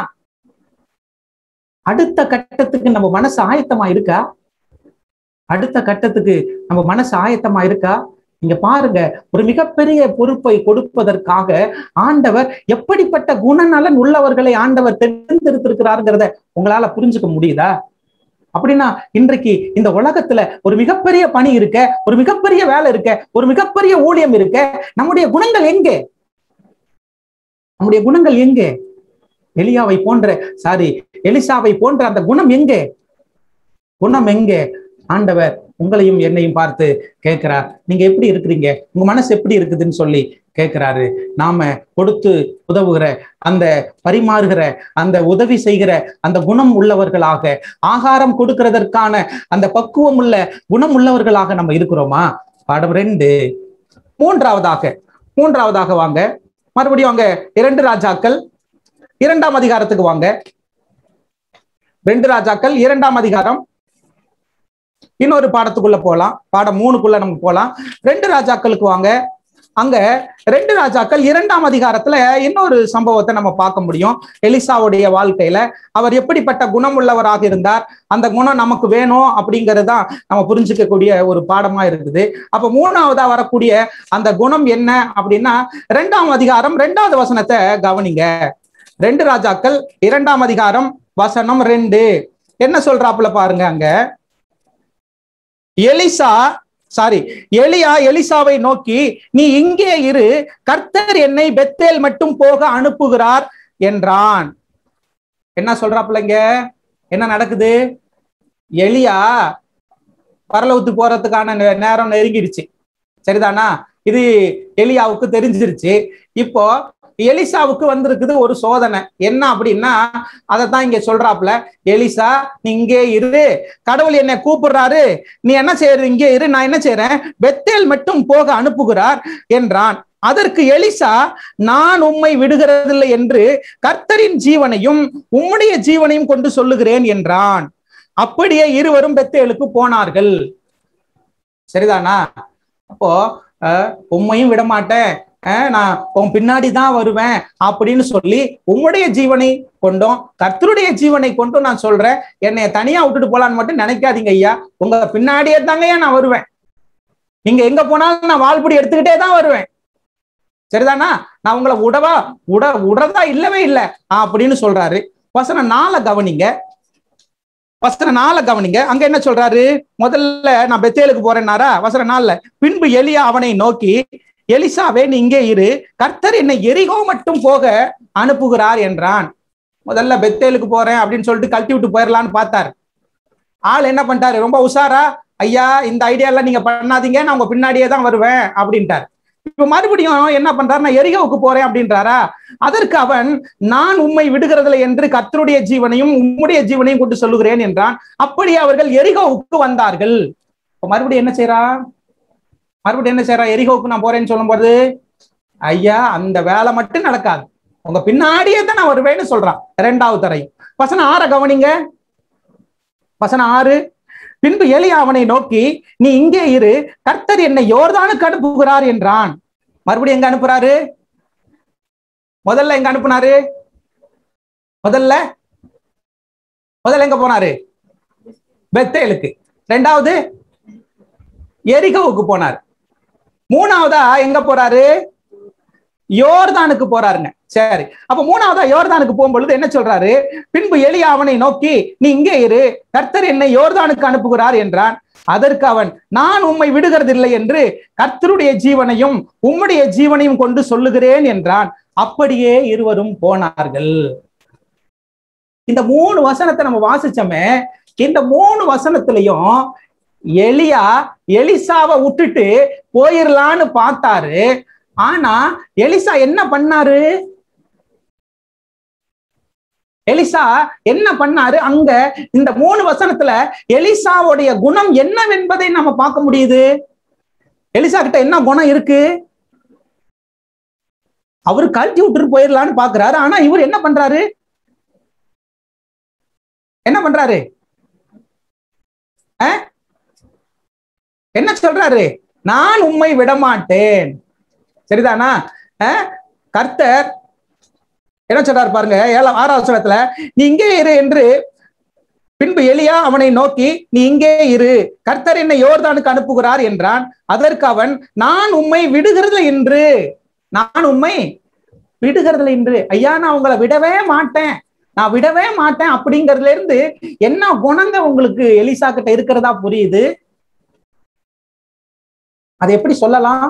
அடுத்த கட்டத்துக்கு நம்ம மனசு ஆயத்தமா இருக்கா அடுத்த கட்டத்துக்கு நம்ம மனசு ஆயத்தமா இருக்கா நீங்க பாருங்க ஒரு மிகப்பெரிய பொறுப்பை கொடுப்பதற்காக ஆண்டவர் எப்படிப்பட்ட குணநலன் உள்ளவர்களை ஆண்டவர் தேர்ந்தெடுத்திருக்கிறாருங்கிறத உங்களால புரிஞ்சுக்க முடியுதா அப்படின்னா இன்றைக்கு இந்த உலகத்துல ஒரு மிகப்பெரிய பணி இருக்க ஒரு மிகப்பெரிய வேலை இருக்க ஒரு மிகப்பெரிய ஊழியம் இருக்க நம்முடைய குணங்கள் எங்கே நம்முடைய குணங்கள் எங்கே எலியாவை போன்ற சாரி எலிசாவை போன்ற அந்த குணம் எங்கே குணம் எங்கே ஆண்டவர் உங்களையும் என்னையும் பார்த்து கேட்கிறார் நீங்க எப்படி இருக்கிறீங்க உங்க மனசு எப்படி இருக்குதுன்னு சொல்லி கேட்கிறாரு நாம கொடுத்து உதவுகிற அந்த பரிமாறுகிற அந்த உதவி செய்கிற அந்த குணம் உள்ளவர்களாக ஆகாரம் கொடுக்கிறதற்கான அந்த பக்குவம் உள்ள குணம் உள்ளவர்களாக நம்ம இருக்கிறோமா பாடம் ரெண்டு மூன்றாவதாக மூன்றாவதாக வாங்க மறுபடியும் அங்க இரண்டு ராஜாக்கள் இரண்டாம் அதிகாரத்துக்கு வாங்க ரெண்டு ராஜாக்கள் இரண்டாம் அதிகாரம் இன்னொரு பாடத்துக்குள்ள போலாம் பாடம் மூணுக்குள்ள நம்ம போலாம் ரெண்டு ராஜாக்களுக்கு வாங்க அங்க ரெண்டு ராஜாக்கள் இரண்டாம் அதிகாரத்துல இன்னொரு சம்பவத்தை நம்ம பார்க்க முடியும் எலிசாவுடைய வாழ்க்கையில அவர் எப்படிப்பட்ட குணம் உள்ளவராக இருந்தார் அந்த குணம் நமக்கு வேணும் அப்படிங்கிறது தான் நம்ம புரிஞ்சுக்கக்கூடிய ஒரு பாடமா இருக்குது அப்ப மூணாவதா வரக்கூடிய அந்த குணம் என்ன அப்படின்னா ரெண்டாம் அதிகாரம் ரெண்டாவது வசனத்தை கவனிங்க ரெண்டு ராஜாக்கள் இரண்டாம் அதிகாரம் வசனம் ரெண்டு என்ன சொல்றாப்புல பாருங்க அங்க எலிசா சாரி எலியா எலிசாவை நோக்கி நீ இங்கே இரு கர்த்தர் என்னை பெத்தேல் மட்டும் போக அனுப்புகிறார் என்றான் என்ன சொல்றாப்புலங்க என்ன நடக்குது எலியா பரலவுத்து போறதுக்கான நே- நேரம் நெருங்கிடுச்சு சரிதானா இது எலியாவுக்கு தெரிஞ்சிருச்சு இப்போ எலிசாவுக்கு வந்திருக்குது ஒரு சோதனை என்ன அப்படின்னா அதைத்தான் இங்க சொல்றாப்புல எலிசா நீ இங்கே இரு கடவுள் என்னை கூப்பிடுறாரு நீ என்ன செய்யறது இங்கே இரு நான் என்ன செய்யறேன் பெத்தேல் மட்டும் போக அனுப்புகிறார் என்றான் அதற்கு எலிசா நான் உம்மை விடுகிறதில்லை என்று கர்த்தரின் ஜீவனையும் உம்முடைய ஜீவனையும் கொண்டு சொல்லுகிறேன் என்றான் அப்படியே இருவரும் பெத்தேலுக்கு போனார்கள் சரிதானா அப்போ அஹ், உம்மையும் விட மாட்டேன் அஹ், நான் உன் பின்னாடி தான் வருவேன் அப்படின்னு சொல்லி உம்முடைய ஜீவனை கொண்டும் கர்த்தருடைய ஜீவனை கொண்டும் நான் சொல்றேன் என்னைய தனியா விட்டுட்டு போலான்னு மட்டும் நினைக்காதீங்க ஐயா உங்க பின்னாடியே தாங்கய்யா நான் வருவேன் நீங்க எங்க போனாலும் நான் வாழ்படி எடுத்துக்கிட்டே தான் வருவேன் சரிதானா நான் உங்களை உடவா உட உடறதா இல்லவே இல்லை அப்படின்னு சொல்றாரு வசனம் நாளை கவனிங்க வசன நாளை கவனிங்க அங்க என்ன சொல்றாரு முதல்ல நான் பெத்தேலுக்கு போறேன்னாரா வசன நாள்ல பின்பு எலியா அவனை நோக்கி எலிசாவே நீ இங்கே இரு கர்த்தர் என்னை எரிகோ மட்டும் போக அனுப்புகிறார் என்றான் முதல்ல பெத்தேலுக்கு போறேன் அப்படின்னு சொல்லிட்டு கழட்டி விட்டு போயிடலான்னு பார்த்தார் ஆள் என்ன பண்ணிட்டாரு ரொம்ப உஷாரா ஐயா இந்த ஐடியா எல்லாம் நீங்க பண்ணாதீங்க நான் உங்க பின்னாடியே தான் வருவேன் அப்படின்ட்டார் இப்ப மறுபடியும் என்ன பண்றாரு நான் எரிகோவுக்கு போறேன் அப்படின்றாரா அதற்கு அவன் நான் உம்மை விடுகிறதில்லை என்று கர்த்தருடைய ஜீவனையும் உம்முடைய ஜீவனையும் கொண்டு சொல்லுகிறேன் என்றான் அப்படி அவர்கள் எரிகோவுக்கு வந்தார்கள் இப்ப மறுபடியும் என்ன செய்றா மறுபடியும் என்ன செய்றா எரிகோவுக்கு நான் போறேன்னு சொல்லும்போது ஐயா அந்த வேலை மட்டும் நடக்காது உங்க பின்னாடியே தான் நான் வருவேன்னு சொல்றான் இரண்டாவது தரை வசனம் ஆற கவனிங்க வசனம் ஆறு பின்பு எலியா அவனை நோக்கி நீ இங்கே இரு கர்த்தர் என்னை யோர்தானுக்கு அனுப்புகிறார் என்றான் மறுபடியும் எங்க அனுப்புறாரு முதல்ல எங்க அனுப்புனாரு முதல்ல முதல்ல எங்க போனாரு பெத்தேலுக்கு ரெண்டாவது எரிகோவுக்கு போனார் மூணாவதா எங்க போறாரு யோர்தானுக்கு போறாருங்க சரி அப்ப மூணாவதா யோர்தானுக்கு போகும்பொழுது என்ன சொல்றாரு பின்பு எலியா அவனை நோக்கி நீ இங்கே இரு கர்த்தர் என்னை யோர்தானுக்கு அனுப்புகிறார் என்றான் அதற்கு அவன் நான் உம்மை விடுகிறதில்லை என்று கர்த்தருடைய ஜீவனையும் உம்முடைய ஜீவனையும் கொண்டு சொல்லுகிறேன் என்றான் அப்படியே இருவரும் போனார்கள் இந்த மூணு வசனத்தை நம்ம வாசிச்சோமே இந்த மூணு வசனத்திலையும் எலியா எலிசாவை விட்டுட்டு போயிரலான்னு பார்த்தாரு ஆனா எலிசா என்ன பண்ணாரு எலிசா என்ன பண்ணாரு அங்க இந்த மூணு வசனத்துல எலிசாவுடைய குணம் என்னவென்பதை நம்ம பார்க்க முடியுது எலிசா கிட்ட என்ன குணம் இருக்கு அவரு கழட்டி விட்டுட்டு போயிடலான்னு பாக்குறாரு ஆனா இவர் என்ன பண்றாரு என்ன பண்றாரு அஹ்? என்ன சொல்றாரு நான் உம்மை விடமாட்டேன் சரிதானா அஹ்? கர்த்தர் என்ன சொல்றாரு பாருங்க ஏழாம் ஆறாவது வசனத்துல நீ இங்கே இரு என்று பின்பு எலியா அவனை நோக்கி நீ இங்கே இரு கர்த்தர் என்னை யோர்தானுக்கு அனுப்புகிறார் என்றான் அதற்கு அவன் நான் உம்மை விடுகிறது என்று நான் உம்மை விடுகிறதுல என்று ஐயா நான் உங்களை விடவே மாட்டேன் நான் விடவே மாட்டேன் அப்படிங்கறதுல இருந்து என்ன குணங்க உங்களுக்கு எலிசா கிட்ட இருக்கிறதா புரியுது அதை எப்படி சொல்லலாம்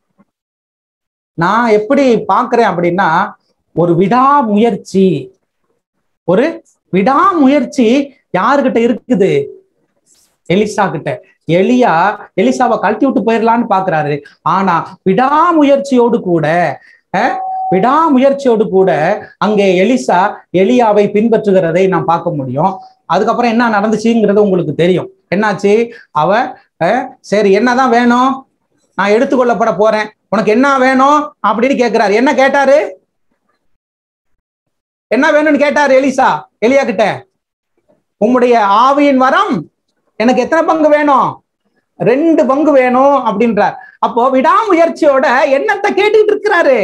நான் எப்படி பாக்குறேன் அப்படின்னா ஒரு விடாமுயற்சி ஒரு விடாமுயற்சி யாருகிட்ட இருக்குது எலிசா கிட்ட எலியா எலிசாவை கழட்டி விட்டு போயிடலான்னு பாக்குறாரு ஆனா விடாமுயற்சியோடு கூட அஹ், விடாமுயற்சியோடு கூட அங்கே எலிசா எலியாவை பின்பற்றுகிறதை நாம் பார்க்க முடியும் அதுக்கப்புறம் என்ன நடந்துச்சுங்கிறது உங்களுக்கு தெரியும் என்னாச்சு அவ அஹ், சரி என்னதான் வேணும் நான் எடுத்துக்கொள்ளப்பட போறேன் உனக்கு என்ன வேணும் அப்படின்னு கேட்கிறாரு என்ன கேட்டாரு என்ன வேணும்னு கேட்டாரு எலிசா எலியா கிட்ட உம்முடைய ஆவியின் வரம் எனக்கு எத்தனை பங்கு வேணும் ரெண்டு பங்கு வேணும் அப்படின்றார் அப்போ விடாமுயற்சியோட என்னத்தை கேட்டுக்கிட்டு இருக்கிறாரு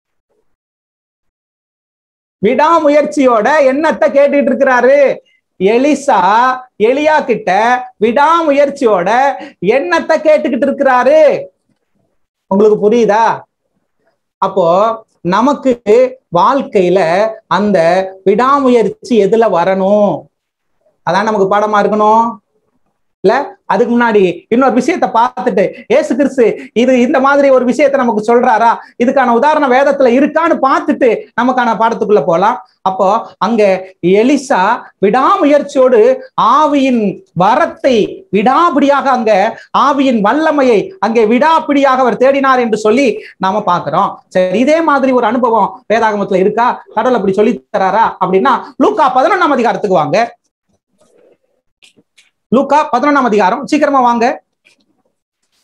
விடாமுயற்சியோட என்னத்தை கேட்டுட்டு இருக்கிறாரு எலிசா எலியா கிட்ட விடாமுயற்சியோட என்னத்தை கேட்டுக்கிட்டு இருக்கிறாரு உங்களுக்கு புரியுதா அப்போ நமக்கு வாழ்க்கையில அந்த விடாமுயற்சி எதுல வரணும் அதான் நமக்கு பாடமா இருக்கணும் இல்ல அதுக்கு முன்னாடி இன்னொரு விஷயத்த பார்த்துட்டு ஏசு கிறிஸ்து இது இந்த மாதிரி ஒரு விஷயத்த நமக்கு சொல்றாரா இதுக்கான உதாரணம் வேதத்துல இருக்கான்னு பார்த்துட்டு நமக்கான பாடத்துக்குள்ள போலாம் அப்போ அங்க எலிசா விடாமுயற்சியோடு ஆவியின் வரத்தை விடாபிடியாக அங்க ஆவியின் வல்லமையை அங்கே விடாப்பிடியாக அவர் தேடினார் என்று சொல்லி நாம பார்க்கிறோம் சரி இதே மாதிரி ஒரு அனுபவம் வேதாகமத்துல இருக்கா கடவுள் அப்படி சொல்லி தராரா அப்படின்னா லூக்கா பதினொன்னாம் அதிகாரத்துக்கு வாங்க லூக்கா பதினொன்னாம் அதிகாரம் சீக்கிரமா வாங்க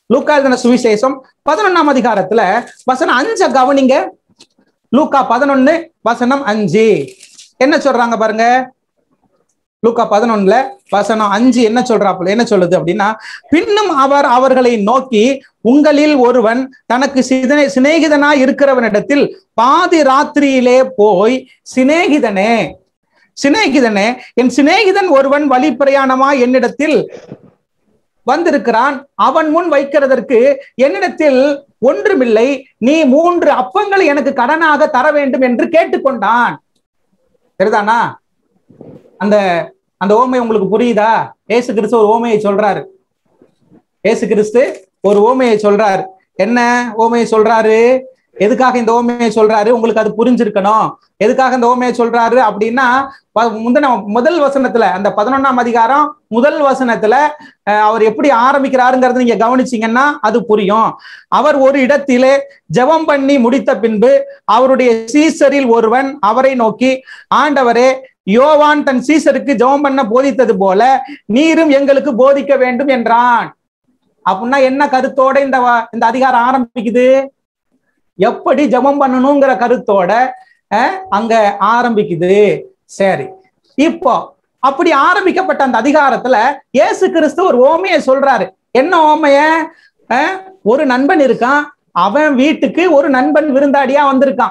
லூக்கா எழுதின சுவிசேஷம் பதினொன்னாம் அதிகாரத்துல வசனம் அஞ்ச கவனிங்க லூக்கா பதினொன்னு வசனம் அஞ்சு என்ன சொல்றாங்க பாருங்க லூக்கா பதினொன்னுல வசனம் அஞ்சு என்ன சொல்றாப்புல என்ன சொல்லுது அப்படின்னா பின்னும் அவர் அவர்களை நோக்கி உங்களில் ஒருவன் தனக்கு சிதனை சிநேகிதனா இருக்கிறவனிடத்தில் பாதி ராத்திரியிலே போய் சிநேகிதனே சிநேகிதனே என் சிநேகிதன் ஒருவன் வழி பிரயாணமா என்னிடத்தில் வந்திருக்கிறான் அவன் முன் வைக்கிறதற்கு என்னிடத்தில் ஒன்றுமில்லை நீ மூன்று அப்பங்களை எனக்கு கடனாக தர வேண்டும் என்று கேட்டுக்கொண்டான் சரிதானா அந்த அந்த ஓமை உங்களுக்கு புரியுதா ஏசு கிறிஸ்து ஒரு ஓமையை சொல்றாரு ஏசு கிறிஸ்து ஒரு ஓமையை சொல்றாரு என்ன ஓமையை சொல்றாரு எதுக்காக இந்த ஓமையை சொல்றாரு உங்களுக்கு அது புரிஞ்சிருக்கணும் எதுக்காக இந்த ஓமையை சொல்றாரு அப்படின்னா ப- முந்தின முதல் வசனத்துல அந்த பதினொன்னாம் அதிகாரம் முதல் வசனத்துல அஹ், அவர் எப்படி ஆரம்பிக்கிறாருங்கிறத நீங்க கவனிச்சீங்கன்னா அது புரியும் அவர் ஒரு இடத்திலே ஜெபம் பண்ணி முடித்த பின்பு அவருடைய சீசரில் ஒருவன் அவரை நோக்கி ஆண்டவரே யோவான் தன் சீசருக்கு ஜெபம் பண்ண போதித்தது போல நீரும் எங்களுக்கு போதிக்க வேண்டும் என்றான் அப்படின்னா என்ன கருத்தோட இந்த வ- இந்த அதிகாரம் ஆரம்பிக்குது எப்படி ஜெபம் பண்ணணுங்கிற கருத்தோட அஹ், அங்க ஆரம்பிக்குது சரி இப்போ அப்படி ஆரம்பிக்கப்பட்ட அந்த அதிகாரத்துல இயேசு கிறிஸ்து ஒரு ஓமையை சொல்றாரு என்ன ஓமைய அஹ், ஒரு நண்பன் இருக்கான் அவன் வீட்டுக்கு ஒரு நண்பன் விருந்தாடியா வந்திருக்கான்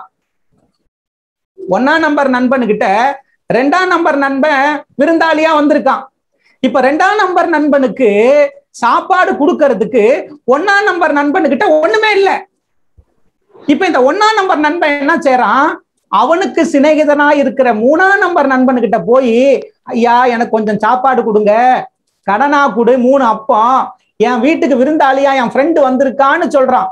ஒன்னாம் நம்பர் நண்பனுகிட்ட ரெண்டாம் நம்பர் நண்பன் விருந்தாளியா வந்திருக்கான் இப்ப ரெண்டாம் நம்பர் நண்பனுக்கு சாப்பாடு கொடுக்கறதுக்கு ஒன்னாம் நம்பர் நண்பனுகிட்ட ஒண்ணுமே இல்ல இப்ப இந்த ஒன்னாம் நம்பர் நண்பன் என்ன செய்யறான் அவனுக்கு சிநேகிதனா இருக்கிற மூணாம் நம்பர் நண்பனுகிட்ட போய் ஐயா எனக்கு கொஞ்சம் சாப்பாடு கொடுங்க கடனா கொடு மூணு அப்பம் என் வீட்டுக்கு விருந்தாளியா என் ஃப்ரெண்டு வந்திருக்கான்னு சொல்றான்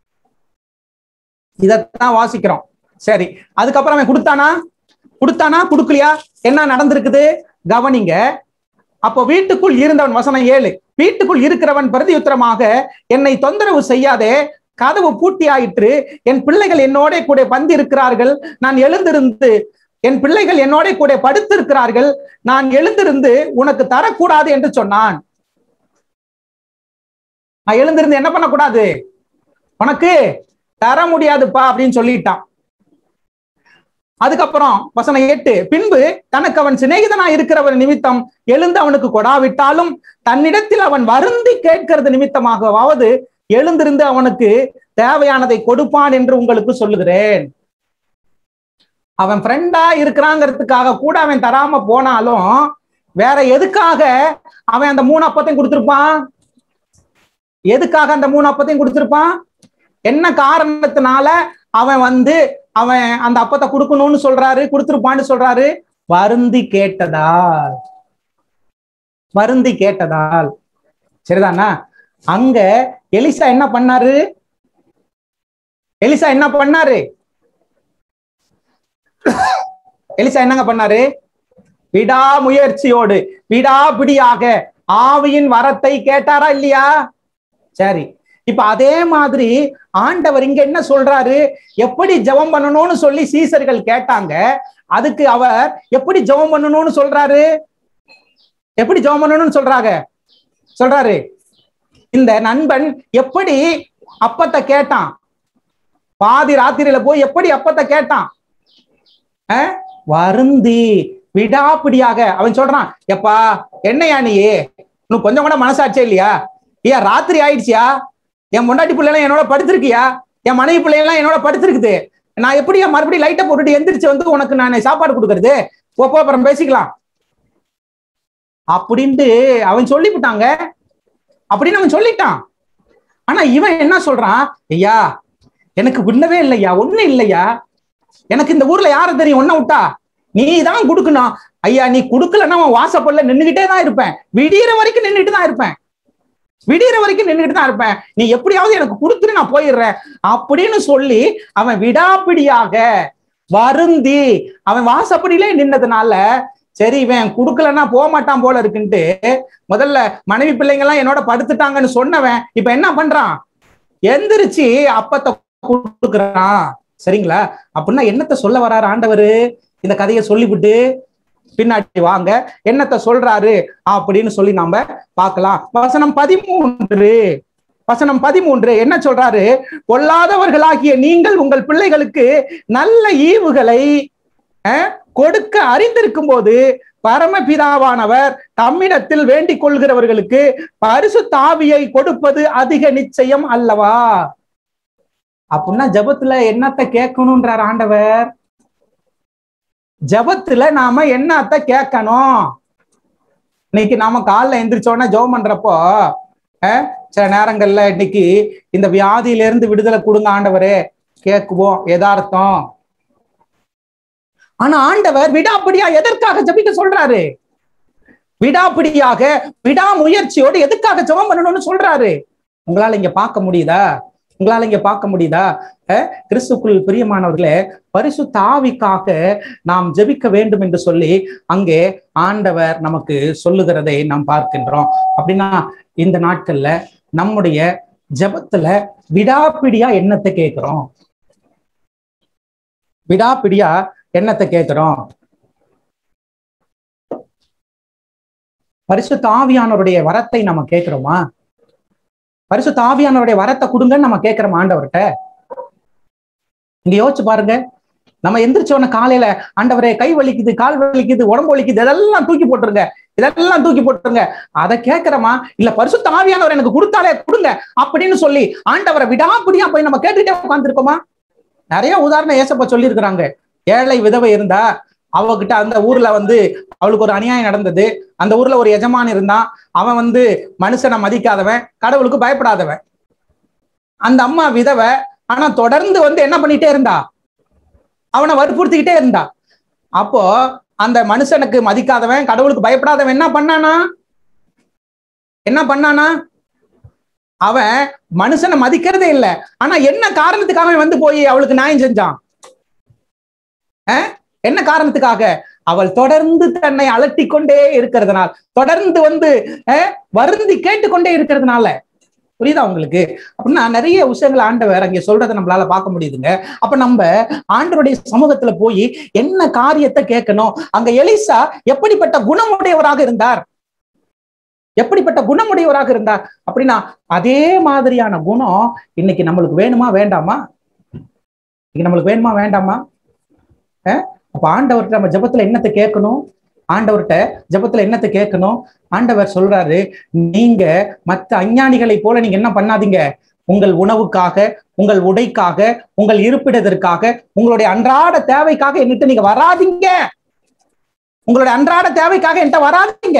இதத்தான் வாசிக்கிறோம் சரி அதுக்கப்புறம் அவன் கொடுத்தானா கொடுத்தானா கொடுக்கலையா என்ன நடந்திருக்குது கவனிங்க அப்போ வீட்டுக்குள் இருந்தவன் வசனம் ஏழு வீட்டுக்குள் இருக்கிறவன் பிரதியுத்தரமாக என்னை தொந்தரவு செய்யாதே கதவு பூட்டி ஆயிற்று என் பிள்ளைகள் என்னோட கூட பந்தி இருக்கிறார்கள் நான் எழுந்திருந்து என் பிள்ளைகள் என்னோட கூட படுத்திருக்கிறார்கள் நான் எழுந்திருந்து உனக்கு தரக்கூடாது என்று சொன்னான் நான் எழுந்திருந்து என்ன பண்ணக்கூடாது உனக்கு தர முடியாதுப்பா அப்படின்னு சொல்லிட்டான் அதுக்கப்புறம் வசனம் எட்டு பின்பு தனக்கு அவன் சிநேகிதனா இருக்கிறவன் நிமித்தம் எழுந்து அவனுக்கு கொடாவிட்டாலும் தன்னிடத்தில் அவன் வருந்தி கேட்கிறது நிமித்தமாகவாவது எழுந்திருந்து அவனுக்கு தேவையானதை கொடுப்பான் என்று உங்களுக்கு சொல்லுகிறேன் அவன் ஃப்ரெண்டா இருக்கிறாங்கிறதுக்காக கூட அவன் தராம போனாலும் வேற எதுக்காக அவன் அந்த மூணு அப்பத்தையும் கொடுத்திருப்பான் எதுக்காக அந்த மூணு அப்பத்தையும் கொடுத்திருப்பான் என்ன காரணத்தினால அவன் வந்து அவன் அந்த அப்பத்தை கொடுக்கணும்னு சொல்றாரு கொடுத்திருப்பான்னு சொல்றாரு வருந்தி கேட்டதால் வருந்தி கேட்டதால் சரிதானா அங்க எலிசா என்ன பண்ணாரு எலிசா என்ன பண்ணாரு எலிசா என்னங்க பண்ணாரு விடாமுயற்சியோடு விடாபிடியாக ஆவியின் வரத்தை கேட்டாரா இல்லையா சரி இப்ப அதே மாதிரி ஆண்டவர் இங்க என்ன சொல்றாரு எப்படி ஜெபம் பண்ணணும்னு சொல்லி சீசர்கள் கேட்டாங்க அதுக்கு அவர் எப்படி ஜெபம் பண்ணணும்னு சொல்றாரு எப்படி ஜெபம் பண்ணணும்னு சொல்றாங்க சொல்றாரு இந்த நண்பன் எப்படி அப்பத்தை கேட்டான் பாதி ராத்திரியில போய் எப்படி அப்பத்தை கேட்டான் அஹ்? வருந்தி விடாப்பிடியாக அவன் சொல்றான் எப்பா என்னையா நீ உனக்கு கொஞ்சம் கூட மனசாட்சியே இல்லையா ஏன் ராத்திரி ஆயிடுச்சியா என் முன்னாடி பிள்ளைலாம் என்னோட படுத்திருக்கியா என் மனைவி பிள்ளைலாம் என்னோட படுத்திருக்குது நான் எப்படியா மறுபடியும் லைட்டை போட்டுட்டு எந்திரிச்சு வந்து உனக்கு நான் சாப்பாடு கொடுக்கறது போ போ, அப்புறம் பேசிக்கலாம் அப்படின்ட்டு அவன் சொல்லிவிட்டாங்க அப்படின்னு அவன் சொல்லிட்டான் ஆனா இவன் என்ன சொல்றான் ஐயா எனக்கு விண்ணவே இல்லையா ஒண்ணு இல்லையா எனக்கு இந்த ஊர்ல யார தெரியும் ஒன்ன விட்டா நீ தான் கொடுக்கணும் ஐயா நீ கொடுக்கலன்னா அவன் வாசப்படல நின்னுகிட்டே தான் இருப்பேன் விடியற வரைக்கும் நின்னுட்டு தான் இருப்பேன் விடியற வரைக்கும் நின்னுட்டு தான் இருப்பேன் நீ எப்படியாவது எனக்கு கொடுத்துட்டு நான் போயிடுறேன் அப்படின்னு சொல்லி அவன் விடாப்பிடியாக வருந்தி அவன் வாசப்படியிலே நின்னதுனால சரி இவன் கொடுக்கலன்னா போக மாட்டான் போல இருக்குன்ட்டு முதல்ல மனைவி பிள்ளைங்க எல்லாம் என்னோட படுத்துட்டாங்கன்னு சொன்னவன் இப்ப என்ன பண்றான் எந்திரிச்சு அப்பத்தை கொடுக்குறான் சரிங்களா அப்படின்னா என்னத்த சொல்ல வராரு ஆண்டவரு இந்த கதையை சொல்லிவிட்டு பின்னாடி வாங்க என்னத்த சொல்றாரு அப்படின்னு சொல்லி நாம பார்க்கலாம் வசனம் பதிமூன்று வசனம் பதிமூன்று என்ன சொல்றாரு பொல்லாதவர்களாகிய நீங்கள் உங்கள் பிள்ளைகளுக்கு நல்ல ஈவுகளை அஹ், கொடுக்க அறிந்திருக்கும் போது பரமபிதாவானவர் தம்மிடத்தில் வேண்டிக் கொள்கிறவர்களுக்கு பரிசுத்த ஆவியை கொடுப்பது அதிக நிச்சயம் அல்லவா அப்படின்னா ஜெபத்துல என்னத்த கேட்கணும்ன்றார் ஆண்டவர் ஜெபத்துல நாம என்னத்த கேட்கணும் இன்னைக்கு நாம காலைல எந்திரிச்சோன்னா ஜெபம் பண்றப்போ அஹ், சில நேரங்கள்ல இன்னைக்கு இந்த வியாதியில இருந்து விடுதலை கொடுங்க ஆண்டவரே கேட்குவோம் எதார்த்தம் ஆனா ஆண்டவர் விடாப்பிடியா எதற்காக ஜெபிக்க சொல்றாரு விடாப்பிடியாக விடாமுயற்சியோடு எதுக்காக ஜெபம் பண்ணணும்னு சொல்றாரு உங்களால இங்க பார்க்க முடியுதா உங்களால இங்க பார்க்க முடியுதா அஹ், கிறிஸ்துக்குள் பிரியமானவர்களே பரிசுத்த ஆவிக்காக நாம் ஜெபிக்க வேண்டும் என்று சொல்லி அங்கே ஆண்டவர் நமக்கு சொல்லுகிறதை நாம் பார்க்கின்றோம் அப்படின்னா இந்த நாட்கள்ல நம்முடைய ஜெபத்துல விடாப்பிடியா என்னத்தை கேட்கிறோம் விடாப்பிடியா என்னத்தை கேட்கிறோம் பரிசுத்த ஆவியானவருடைய வரத்தை நம்ம கேட்கிறோமா பரிசுத்த ஆவியானவருடைய வரத்தை கொடுங்கன்னு நம்ம கேட்கிறோம் ஆண்டவர்கிட்ட இங்க யோசிச்சு பாருங்க நம்ம எந்திரிச்ச உடனே காலையில ஆண்டவரே கை வலிக்குது கால் வலிக்குது உடம்பு வலிக்குது இதெல்லாம் தூக்கி போட்டுருங்க இதெல்லாம் தூக்கி போட்டுருங்க அதை கேட்கிறோமா இல்ல பரிசுத்த ஆவியானவர் எனக்கு கொடுத்தாலே கொடுங்க அப்படின்னு சொல்லி ஆண்டவரை விடாப்பிடியா போய் நம்ம கேட்டுட்டே உட்காந்துருக்கோமா நிறைய உதாரணம் ஏசப்ப சொல்லியிருக்கிறாங்க ஏழை விதவை இருந்தா அவகிட்ட அந்த ஊர்ல வந்து அவளுக்கு ஒரு அநியாயம் நடந்தது அந்த ஊர்ல ஒரு எஜமான் இருந்தான் அவன் வந்து மனுஷனை மதிக்காதவன் கடவுளுக்கு பயப்படாதவன் அந்த அம்மா விதவை ஆனா தொடர்ந்து வந்து என்ன பண்ணிட்டே இருந்தா அவனை வற்புறுத்திக்கிட்டே இருந்தா அப்போ அந்த மனுஷனுக்கு மதிக்காதவன் கடவுளுக்கு பயப்படாதவன் என்ன பண்ணானா என்ன பண்ணானா அவன் மனுஷனை மதிக்கிறதே இல்லை ஆனா என்ன காரணத்துக்காக அவன் வந்து போய் அவளுக்கு நியாயம் செஞ்சான் அஹ்? என்ன காரணத்துக்காக அவள் தொடர்ந்து தன்னை அலட்டி கொண்டே இருக்கிறதுனால் தொடர்ந்து வந்து அஹ், வருந்தி கேட்டுக்கொண்டே இருக்கிறதுனால புரியுதா உங்களுக்கு அப்படின்னா நிறைய விஷயங்கள் ஆண்டவர் அங்க சொல்றதை நம்மளால பார்க்க முடியுதுங்க அப்ப நம்ம ஆண்டவருடைய சமூகத்துல போய் என்ன காரியத்தை கேட்கணும் அங்க எலிசா எப்படிப்பட்ட குணமுடையவராக இருந்தார் எப்படிப்பட்ட குணமுடையவராக இருந்தார் அப்படின்னா அதே மாதிரியான குணம் இன்னைக்கு நம்மளுக்கு வேணுமா வேண்டாமா இன்னைக்கு நம்மளுக்கு வேணுமா வேண்டாமா அஹ்? அப்ப ஆண்டவர்கிட்ட நம்ம ஜெபத்துல என்னத்தை கேட்கணும் ஆண்டவர்கிட்ட ஜெபத்துல என்னத்தை கேட்கணும் ஆண்டவர் சொல்றாரு நீங்க மற்ற அஞ்ஞானிகளை போல நீங்க என்ன பண்ணாதீங்க உங்கள் உணவுக்காக உங்கள் உடைக்காக உங்கள் இருப்பிடத்திற்காக உங்களுடைய அன்றாட தேவைக்காக என்கிட்ட நீங்க வராதீங்க உங்களுடைய அன்றாட தேவைக்காக என்கிட்ட வராதீங்க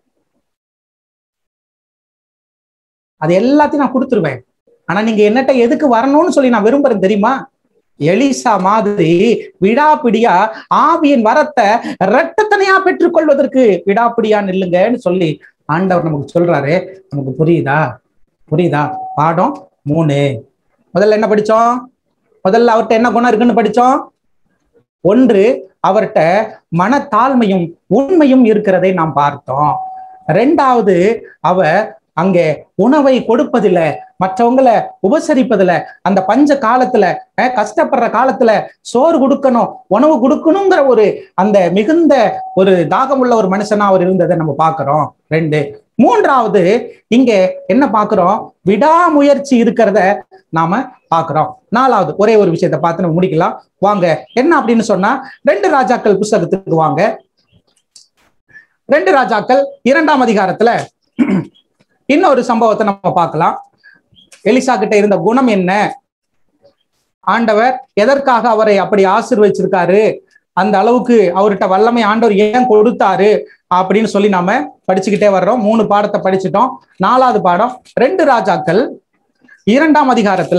அது எல்லாத்தையும் நான் கொடுத்துருவேன் ஆனா நீங்க என்னட்ட எதுக்கு வரணும்னு சொல்லி நான் விரும்புறேன் தெரியுமா எலிசா மாதிரி விடாப்பிடியா ஆவியின் வரத்தை இரட்டத்தனையா பெற்றுக்கொள்வதற்கு விடாப்பிடியா நில்லுங்கன்னு சொல்லி ஆண்டவர் நமக்கு சொல்றாரு நமக்கு புரியுதா புரியுதா பாடம் மூணு முதல்ல என்ன படிச்சோம் முதல்ல அவர்கிட்ட என்ன குணம் இருக்குன்னு படிச்சோம் ஒன்று அவர்கிட்ட மனத்தாழ்மையும் உண்மையும் இருக்கிறதை நாம் பார்த்தோம் ரெண்டாவது அவர் அங்கே உணவை கொடுப்பதில்ல மற்றவங்களை உபசரிப்பதில்ல அந்த பஞ்ச காலத்துல அஹ், கஷ்டப்படுற காலத்துல சோறு கொடுக்கணும் உணவு கொடுக்கணுங்கிற ஒரு அந்த மிகுந்த ஒரு தாகமுள்ள ஒரு மனுஷனா அவர் இருந்ததை நம்ம பார்க்கிறோம் ரெண்டு மூன்றாவது இங்க என்ன பார்க்கிறோம் விடாமுயற்சி இருக்கிறத நாம பார்க்கிறோம் நாலாவது ஒரே ஒரு விஷயத்தை பார்த்து நம்ம முடிக்கலாம் வாங்க என்ன அப்படின்னு சொன்னா ரெண்டு ராஜாக்கள் புஸ்தகத்துக்கு வாங்க ரெண்டு ராஜாக்கள் இரண்டாம் அதிகாரத்துல இன்னொரு சம்பவத்தை நம்ம பார்க்கலாம் எலிசா கிட்ட இருந்த குணம் என்ன ஆண்டவர் எதற்காக அவரை அப்படி ஆசீர்வச்சிருக்காரு அந்த அளவுக்கு அவர்கிட்ட வல்லமை ஆண்டவர் ஏன் கொடுத்தாரு அப்படின்னு சொல்லி நாம படிச்சுக்கிட்டே வர்றோம் மூணு பாடத்தை படிச்சுட்டோம் நாலாவது பாடம் ரெண்டு ராஜாக்கள் இரண்டாம் அதிகாரத்துல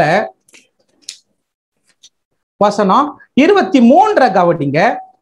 வசனம் இருபத்தி மூன்ற கவனிங்க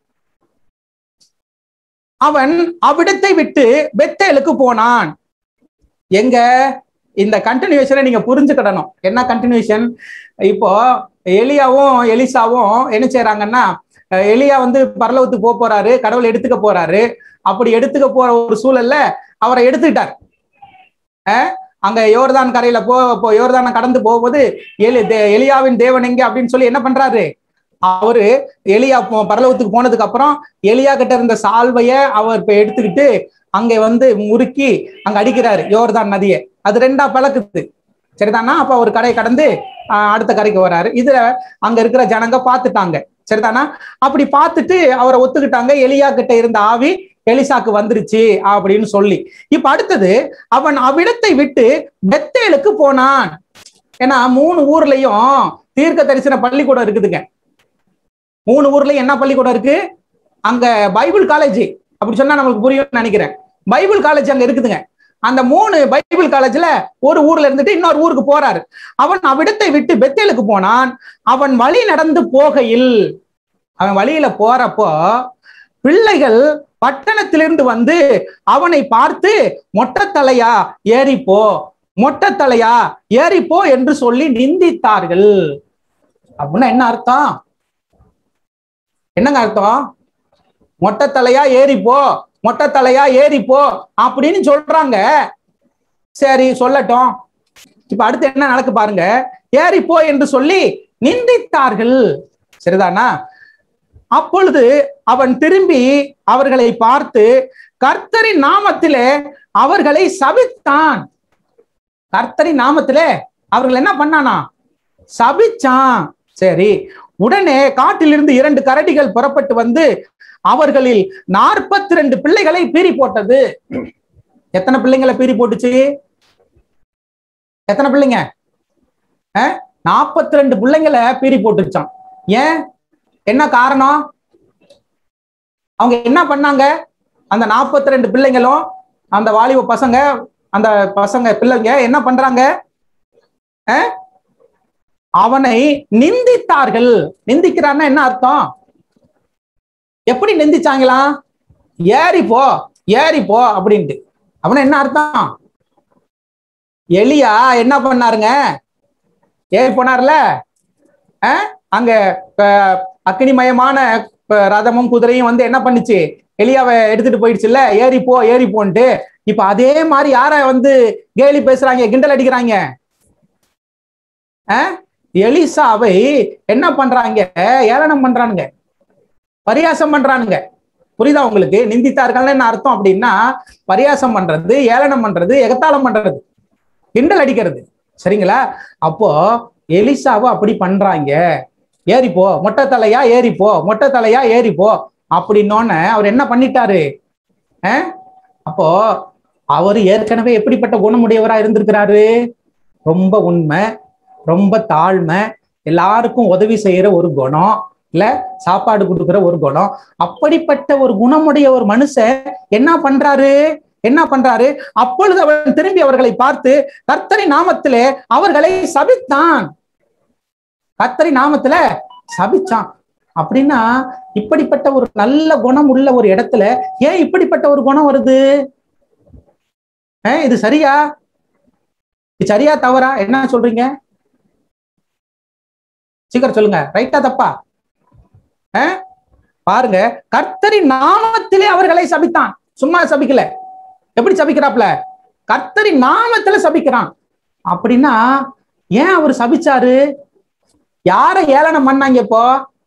அவன் அவ்விடத்தை விட்டு பெத்தேலுக்கு போனான் எங்க இந்த கண்டினியூஷனை நீங்க புரிஞ்சுக்கிடணும் என்ன கண்டினியூஷன் இப்போ எலியாவும் எலிசாவும் என்ன செய்யறாங்கன்னா அஹ் எலியா வந்து பரலவத்துக்கு போக போறாரு கடவுள் எடுத்துக்க போறாரு அப்படி எடுத்துக்க போற ஒரு சூழல்ல அவரை எடுத்துக்கிட்டார் அஹ் அங்க யோர்தான் கரையில போ போ யோர்தானை கடந்து போகும்போது எலி தே- எலியாவின் தேவன் எங்க அப்படின்னு சொல்லி என்ன பண்றாரு அவரு எலியா போ- பரலோகத்துக்கு போனதுக்கு அப்புறம் எலியா கிட்ட இருந்த சால்வைய அவர் இப்ப எடுத்துக்கிட்டு அங்க வந்து முறுக்கி அங்க அடிக்கிறாரு யோர்தான் நதியை அது ரெண்டா பழக்குது சரிதானா அப்ப ஒரு கரையை கடந்து ஆஹ், அடுத்த கரைக்கு வராரு இதுல அங்க இருக்கிற ஜனங்க பார்த்துட்டாங்க சரிதானா அப்படி பார்த்துட்டு அவரை ஒத்துக்கிட்டாங்க எலியா கிட்ட இருந்த ஆவி எலிசாக்கு வந்துருச்சு அப்படின்னு சொல்லி இப்ப அடுத்தது அவன் அவ்விடத்தை விட்டு பெத்தேலுக்கு போனான் ஏன்னா மூணு ஊர்லயும் தீர்க்க தரிசன பள்ளிக்கூடம் இருக்குதுங்க மூணு ஊர்லயும் என்ன பள்ளிக்கூடம் இருக்கு அங்க பைபிள் காலேஜ் அப்படி சொன்னா நம்மளுக்கு புரியும்னு நினைக்கிறேன் பைபிள் காலேஜ் அங்க இருக்குதுங்க அந்த மூணு பைபிள் காலேஜ்ல ஒரு ஊர்ல இருந்துட்டு இன்னொரு ஊருக்கு போறாரு அவன் அவ்விடத்தை விட்டு பெத்தேலுக்கு போனான் அவன் வழி நடந்து போகையில் அவன் வழியில போறப்போ பிள்ளைகள் பட்டணத்திலிருந்து வந்து அவனை பார்த்து மொட்டத்தலையா ஏறிப்போ மொட்டத்தலையா ஏறிப்போ என்று சொல்லி நிந்தித்தார்கள் அப்படின்னா என்ன அர்த்தம் என்னங்க அர்த்தம் மொட்டத்தலையா ஏறிப்போ மொட்டத்தலையா ஏறிப்போ அப்படின்னு சொல்றாங்க சரி சொல்லட்டும் இப்ப அடுத்து என்ன நடக்கு பாருங்க ஏறிப்போ என்று சொல்லி நிந்தித்தார்கள் சரிதானா அப்பொழுது அவன் திரும்பி அவர்களை பார்த்து கர்த்தரின் நாமத்திலே அவர்களை சபித்தான் கர்த்தரின் நாமத்திலே அவர்கள் என்ன பண்ணானா சபிச்சான் சரி உடனே காட்டிலிருந்து இரண்டு கரடிகள் புறப்பட்டு வந்து அவர்களில் நாற்பத்தி ரெண்டு பிள்ளைகளை பீறி போட்டது எத்தனை பிள்ளைங்களை பீறி போட்டுச்சு எத்தனை பிள்ளைங்க நாற்பத்தி ரெண்டு பிள்ளைங்களை பீறி போட்டுச்சான் ஏன் என்ன காரணம் அவங்க என்ன பண்ணாங்க அந்த நாற்பத்தி ரெண்டு பிள்ளைங்களும் அந்த வாலிப பசங்க அந்த பசங்க பிள்ளைங்க என்ன பண்றாங்க அஹ்? அவனை நிந்தித்தார்கள் நிந்திக்கிறான்னா என்ன அர்த்தம் எப்படி நிந்திச்சாங்களா ஏறி போ ஏறி போ அப்படின்ட்டு அவன என்ன அர்த்தம் எலியா என்ன பண்ணாருங்க ஏறி போனார்ல அஹ்? அங்க அஹ், அக்னிமயமான அஹ், ரதமும் குதிரையும் வந்து என்ன பண்ணுச்சு எலியாவை எடுத்துட்டு போயிடுச்சுல்ல ஏறி போ ஏறி போன்ட்டு இப்ப அதே மாதிரி யார வந்து கேலி பேசுறாங்க கிண்டல் அடிக்கிறாங்க அஹ்? எலிசாவை என்ன பண்றாங்க ஏளனம் பண்றானுங்க பரியாசம் பண்றானுங்க புரியுதா உங்களுக்கு நிந்தித்தார்கள்னு என்ன அர்த்தம் அப்படின்னா பரியாசம் பண்றது ஏளனம் பண்றது எகத்தாளம் பண்றது கிண்டல் அடிக்கிறது சரிங்களா அப்போ எலிசாவை அப்படி பண்றாங்க ஏறிப்போ மொட்டை தலையா ஏறிப்போ மொட்டை தலையா ஏறிப்போ அப்படின்னோன்னு அவர் என்ன பண்ணிட்டாரு அஹ்? அப்போ அவர் ஏற்கனவே எப்படிப்பட்ட குணமுடையவரா இருந்திருக்கிறாரு ரொம்ப உண்மை ரொம்ப தாழ்மை எல்லாருக்கும் உதவி செய்யற ஒரு குணம் இல்ல சாப்பாடு கொடுக்கிற ஒரு குணம் அப்படிப்பட்ட ஒரு குணமுடைய ஒரு மனுஷன் என்ன பண்றாரு என்ன பண்றாரு அப்பொழுது அவன் திரும்பி அவர்களை பார்த்து கர்த்தரி நாமத்திலே அவர்களை சபித்தான் கர்த்தரி நாமத்துல சபிச்சான் அப்படின்னா இப்படிப்பட்ட ஒரு நல்ல குணம் உள்ள ஒரு இடத்துல ஏன் இப்படிப்பட்ட ஒரு குணம் வருது அஹ், இது சரியா இது சரியா தவறா என்ன சொல்றீங்க சீக்கிரம் சொல்லுங்க ரைட்டா தப்பா அஹ்? பாருங்க கர்த்தரின் நாமத்திலே அவர்களை சபித்தான் சும்மா சபிக்கல எப்படி சபிக்கிறாப்ல கர்த்தரின் நாமத்துல சபிக்கிறான் அப்படின்னா ஏன் அவர் சபிச்சாரு யார ஏளனம் பண்ணாங்க இப்போ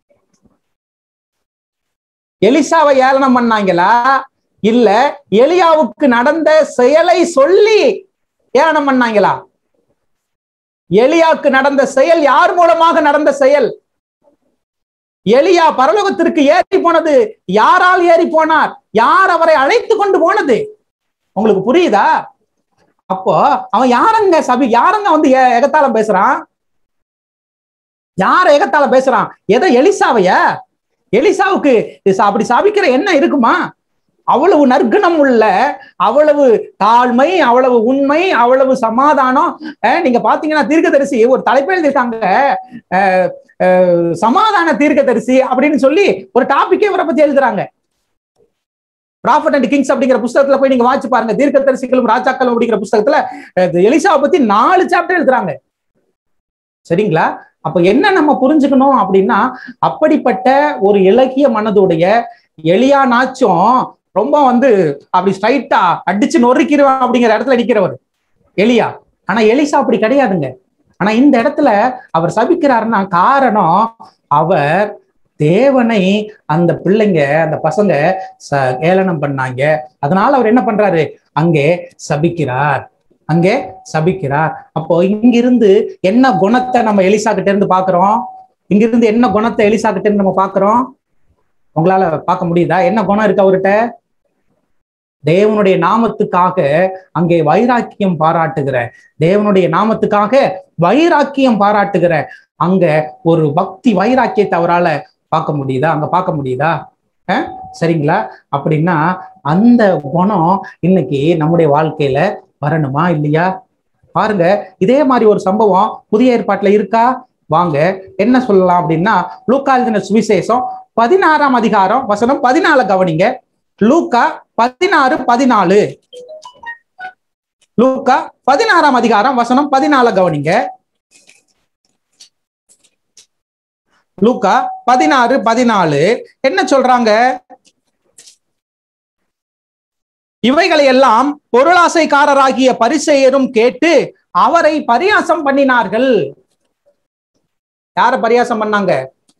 எலிசாவை ஏளனம் பண்ணாங்களா இல்ல எலியாவுக்கு நடந்த செயலை சொல்லி ஏளனம் பண்ணாங்களா எலியாவுக்கு நடந்த செயல் யார் மூலமாக நடந்த செயல் எலியா பரலோகத்திற்கு ஏறி போனது யாரால் ஏறி போனார் யார் அவரை அழைத்து கொண்டு போனது உங்களுக்கு புரியுதா அப்போ அவன் யாரங்க சபி யாரங்க வந்து எ- எகத்தாளம் பேசுறான் யார எகத்தாளம் பேசுறான் எதை எலிசாவைய எலிசாவுக்கு இது சா- அப்படி சாபிக்கிற என்ன இருக்குமா அவ்வளவு நற்குணம் உள்ள அவ்வளவு தாழ்மை அவ்வளவு உண்மை அவ்வளவு சமாதானம் அஹ் நீங்க பாத்தீங்கன்னா தீர்க்கதரிசி ஒரு தலைப்பு எழுதிட்டாங்க அஹ் அஹ் சமாதான தீர்க்கதரிசி அப்படின்னு சொல்லி ஒரு டாபிக்கே இவரை பத்தி எழுதுறாங்க ப்ராஃபட் அண்ட் கிங்ஸ் அப்படிங்கிற புஸ்தகத்துல போய் நீங்க வாட்சி பாருங்க தீர்க்கதரிசிகளும் ராஜாக்களும் அப்படிங்கிற புஸ்தகத்துல அஹ் எலிசாவை பத்தி நாலு சாப்டர் எழுதுறாங்க சரிங்களா அப்ப என்ன நம்ம புரிஞ்சுக்கணும் அப்படின்னா அப்படிப்பட்ட ஒரு இலக்கிய மனதுடைய எளியா நாச்சும் ரொம்ப வந்து அப்படி ஸ்ட்ரைட்டா அடிச்சு நொறுக்கிடுவான் அப்படிங்கிற இடத்துல நிக்கிறவர் எலியா ஆனா எலிசா அப்படி கிடையாதுங்க ஆனா இந்த இடத்துல அவர் சபிக்கிறாருன்னா காரணம் அவர் தேவனை அந்த பிள்ளைங்க அந்த பசங்க ச ஏளனம் பண்ணாங்க அதனால அவர் என்ன பண்றாரு அங்கே சபிக்கிறார் அங்கே சபிக்கிறார் அப்போ இங்கிருந்து என்ன குணத்தை நம்ம எலிசா கிட்ட இருந்து பாக்குறோம் இங்கிருந்து என்ன குணத்தை எலிசா கிட்ட இருந்து நம்ம பாக்குறோம் உங்களால பார்க்க முடியுதா என்ன குணம் இருக்கு அவர்கிட்ட தேவனுடைய நாமத்துக்காக அங்கே வைராக்கியம் பாராட்டுகிற தேவனுடைய நாமத்துக்காக வைராக்கியம் பாராட்டுகிற அங்க ஒரு பக்தி வைராக்கியத்தை அவரால பார்க்க முடியுதா அங்க பார்க்க முடியுதா அஹ்? சரிங்களா அப்படின்னா அந்த குணம் இன்னைக்கு நம்முடைய வாழ்க்கையில வரணுமா இல்லையா பாருங்க இதே மாதிரி ஒரு சம்பவம் புதிய ஏற்பாட்டுல இருக்கா வாங்க என்ன சொல்லலாம் அப்படின்னா லூக்கா எழுதின சுவிசேஷம் பதினாறாம் அதிகாரம் வசனம் பதினால கவனிங்க லூக்கா பதினாறு பதினாலு லூக்கா பதினாறாம் அதிகாரம் வசனம் பதினால கவனிங்க லூக்கா பதினாறு பதினாலு என்ன சொல்றாங்க இவைகளை எல்லாம் பொருளாசைக்காரராகிய பரிசெயரும் கேட்டு அவரை பரியாசம் பண்ணினார்கள் யார பரியாசம் பண்ணாங்க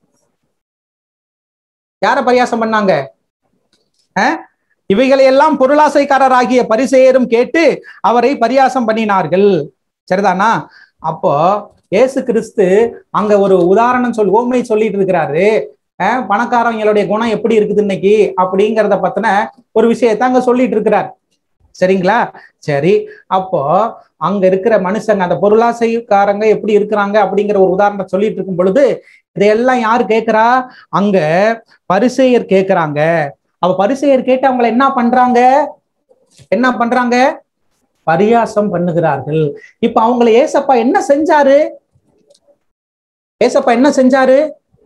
யார பரியாசம் பண்ணாங்க அஹ்? இவைகளை எல்லாம் பொருளாசைக்காரராகிய பரிசெயரும் கேட்டு அவரை பரியாசம் பண்ணினார்கள் சரிதானா அப்போ இயேசு கிறிஸ்து அங்க ஒரு உதாரணம் சொல் ஓமை சொல்லிட்டு இருக்கிறாரு அஹ், பணக்காரங்களுடைய குணம் எப்படி இருக்குது இன்னைக்கு அப்படிங்கிறத பத்தின ஒரு விஷயத்த அங்க சொல்லிட்டு இருக்கிறார் சரிங்களா சரி அப்போ அங்க இருக்கிற மனுஷங்க அந்த பொருளாசைக்காரங்க எப்படி இருக்கிறாங்க அப்படிங்கிற ஒரு உதாரணம் சொல்லிட்டு இருக்கும் பொழுது இதையெல்லாம் யாரு கேட்கிறா அங்க பரிசெயர் கேட்கிறாங்க அவ பரிசெயர் கேட்டு அவங்கள என்ன பண்றாங்க என்ன பண்றாங்க பரியாசம் பண்ணுகிறார்கள் இப்ப அவங்கள ஏசப்பா என்ன செஞ்சாரு ஏசப்பா என்ன செஞ்சாரு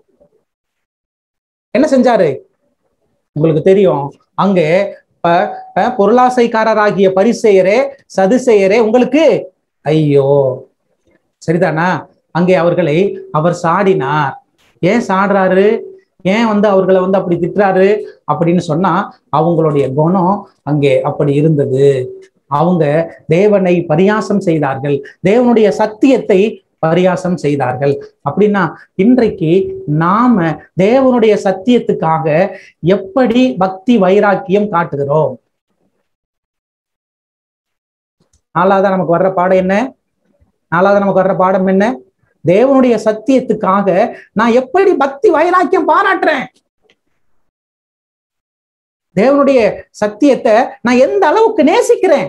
என்ன செஞ்சாரு உங்களுக்கு தெரியும் அங்கே ப- ப- பொருளாசைக்காரராகிய பரிசெயரே சதுசெயரே உங்களுக்கு ஐயோ சரிதானா அங்கே அவர்களை அவர் சாடினார் ஏன் சாடுறாரு ஏன் வந்து அவர்களை வந்து அப்படி திட்டுறாரு அப்படின்னு சொன்னா அவங்களுடைய குணம் அங்கே அப்படி இருந்தது அவங்க தேவனை பரியாசம் செய்தார்கள் தேவனுடைய சத்தியத்தை பரியாசம் செய்தார்கள் அப்படின்னா இன்றைக்கு நாம தேவனுடைய சத்தியத்துக்காக எப்படி பக்தி வைராக்கியம் காட்டுகிறோம் நாலாவது நமக்கு வர்ற பாடம் என்ன நாலாவது நமக்கு வர்ற பாடம் என்ன தேவனுடைய சத்தியத்துக்காக நான் எப்படி பக்தி வைராக்கியம் பாராட்டுறேன் தேவனுடைய சத்தியத்தை நான் எந்த அளவுக்கு நேசிக்கிறேன்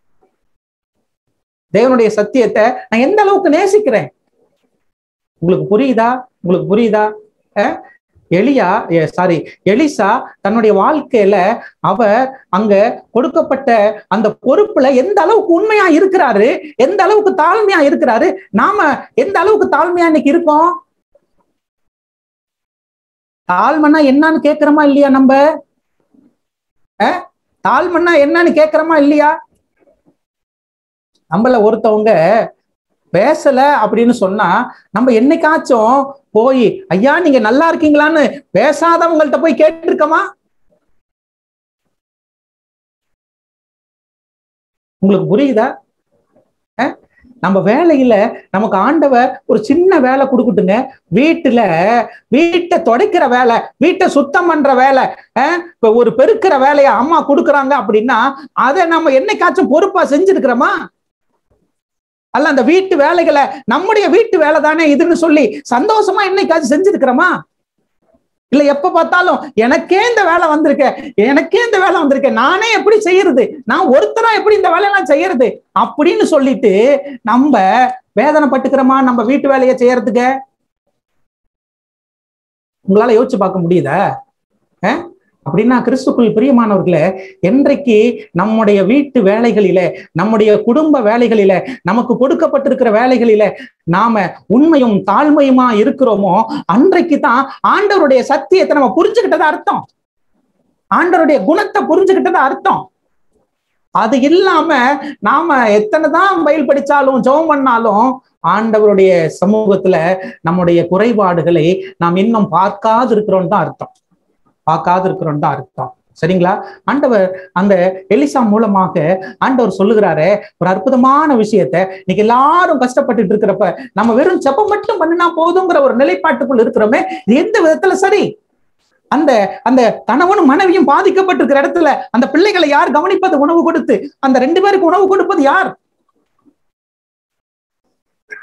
தேவனுடைய சத்தியத்தை நான் எந்த அளவுக்கு நேசிக்கிறேன் உங்களுக்கு புரியுதா உங்களுக்கு புரியுதா அஹ்? எலியா சாரி எலிசா தன்னுடைய வாழ்க்கையில அவர் அங்க கொடுக்கப்பட்ட அந்த பொறுப்புல எந்த அளவுக்கு உண்மையா இருக்கிறாரு எந்த அளவுக்கு தாழ்மையா இருக்கிறாரு நாம எந்த அளவுக்கு தாழ்மையா இன்னைக்கு இருக்கோம் தாழ்மைன்னா என்னன்னு கேக்குறோமா இல்லையா நம்ம அஹ்? தாழ்மைன்னா என்னன்னு கேக்குறோமா இல்லையா நம்மள ஒருத்தவங்க பேசல அப்படின்னு சொன்னா நம்ம என்னைக்காச்சும் போய் ஐயா நீங்க நல்லா இருக்கீங்களான்னு பேசாதவங்கள்ட்ட போய் கேட்டிருக்கோமா உங்களுக்கு புரியுதா அஹ்? நம்ம வேலையில நமக்கு ஆண்டவர் ஒரு சின்ன வேலை கொடுக்கட்டுங்க வீட்டுல வீட்டை துடைக்கிற வேலை வீட்டை சுத்தம் பண்ற வேலை அஹ்? இப்ப ஒரு பெருக்கிற வேலையை அம்மா கொடுக்குறாங்க அப்படின்னா அதை நம்ம என்னைக்காச்சும் பொறுப்பா செஞ்சிருக்கிறோமா அல்ல அந்த வீட்டு வேலைகளை நம்முடைய வீட்டு வேலை தானே இதுன்னு சொல்லி சந்தோஷமா என்னைக்காச்சும் செஞ்சிருக்கிறோமா இல்ல எப்ப பார்த்தாலும் எனக்கே இந்த வேலை வந்திருக்க எனக்கே இந்த வேலை வந்திருக்க நானே எப்படி செய்யறது நான் ஒருத்தரா எப்படி இந்த வேலையெல்லாம் செய்யறது அப்படின்னு சொல்லிட்டு நம்ம வேதனைப்பட்டுக்கிறோமா நம்ம வீட்டு வேலையை செய்யறதுக்கு உங்களால யோசிச்சு பார்க்க முடியுதா அஹ்? அப்படின்னா கிறிஸ்துக்குள் பிரியமானவர்களே என்றைக்கு நம்முடைய வீட்டு வேலைகளில நம்முடைய குடும்ப வேலைகளில நமக்கு கொடுக்கப்பட்டிருக்கிற வேலைகளில நாம உண்மையும் தாழ்மையுமா இருக்கிறோமோ அன்றைக்கு தான் ஆண்டவருடைய சத்தியத்தை நம்ம புரிஞ்சுக்கிட்டது அர்த்தம் ஆண்டவருடைய குணத்தை புரிஞ்சுக்கிட்டது அர்த்தம் அது இல்லாம நாம எத்தனை தான் பயில் படிச்சாலும் ஜெபம் பண்ணாலும் ஆண்டவருடைய சமூகத்துல நம்முடைய குறைபாடுகளை நாம் இன்னும் பார்க்காது இருக்கிறோம் தான் அர்த்தம் பார்க்காது இருக்கிறோம் தான் அர்த்தம் சரிங்களா ஆண்டவர் அந்த எலிசா மூலமாக ஆண்டவர் சொல்லுகிறாரு ஒரு அற்புதமான விஷயத்த இன்னைக்கு எல்லாரும் கஷ்டப்பட்டுட்டு இருக்கிறப்ப நம்ம வெறும் செப்பம் மட்டும் பண்ணினா போதுங்கிற ஒரு நிலைப்பாட்டுக்குள் இருக்கிறோமே இது எந்த விதத்துல சரி அந்த அந்த கணவனும் மனைவியும் பாதிக்கப்பட்டிருக்கிற இடத்துல அந்த பிள்ளைகளை யார் கவனிப்பது உணவு கொடுத்து அந்த ரெண்டு பேருக்கு உணவு கொடுப்பது யார்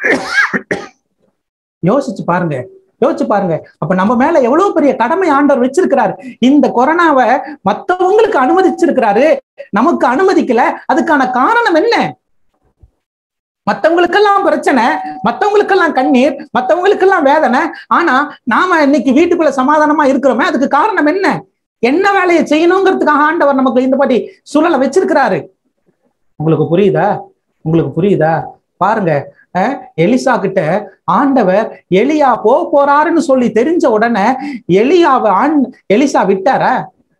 யோசிச்சு பாருங்க யோசிச்சு பாருங்க அப்ப நம்ம மேல எவ்வளவு பெரிய கடமை ஆண்டவர் வச்சிருக்கிறாரு இந்த கொரோனாவை மத்தவங்களுக்கு அனுமதிச்சிருக்கிறாரு நமக்கு அனுமதிக்கல அதுக்கான காரணம் என்ன மத்தவங்களுக்கெல்லாம் பிரச்சனை மத்தவங்களுக்கெல்லாம் கண்ணீர் மத்தவங்களுக்கெல்லாம் வேதனை ஆனா நாம இன்னைக்கு வீட்டுக்குள்ள சமாதானமா இருக்கிறோமே அதுக்கு காரணம் என்ன என்ன வேலையை செய்யணுங்கிறதுக்காக ஆண்டவர் நமக்கு இந்த மாதிரி சூழலை வச்சிருக்கிறாரு உங்களுக்கு புரியுதா உங்களுக்கு புரியுதா பாருங்க அஹ், எலிசா கிட்ட ஆண்டவர் எலியா போ போறாருன்னு சொல்லி தெரிஞ்ச உடனே எலியாவை ஆண் எலிசா விட்டாரா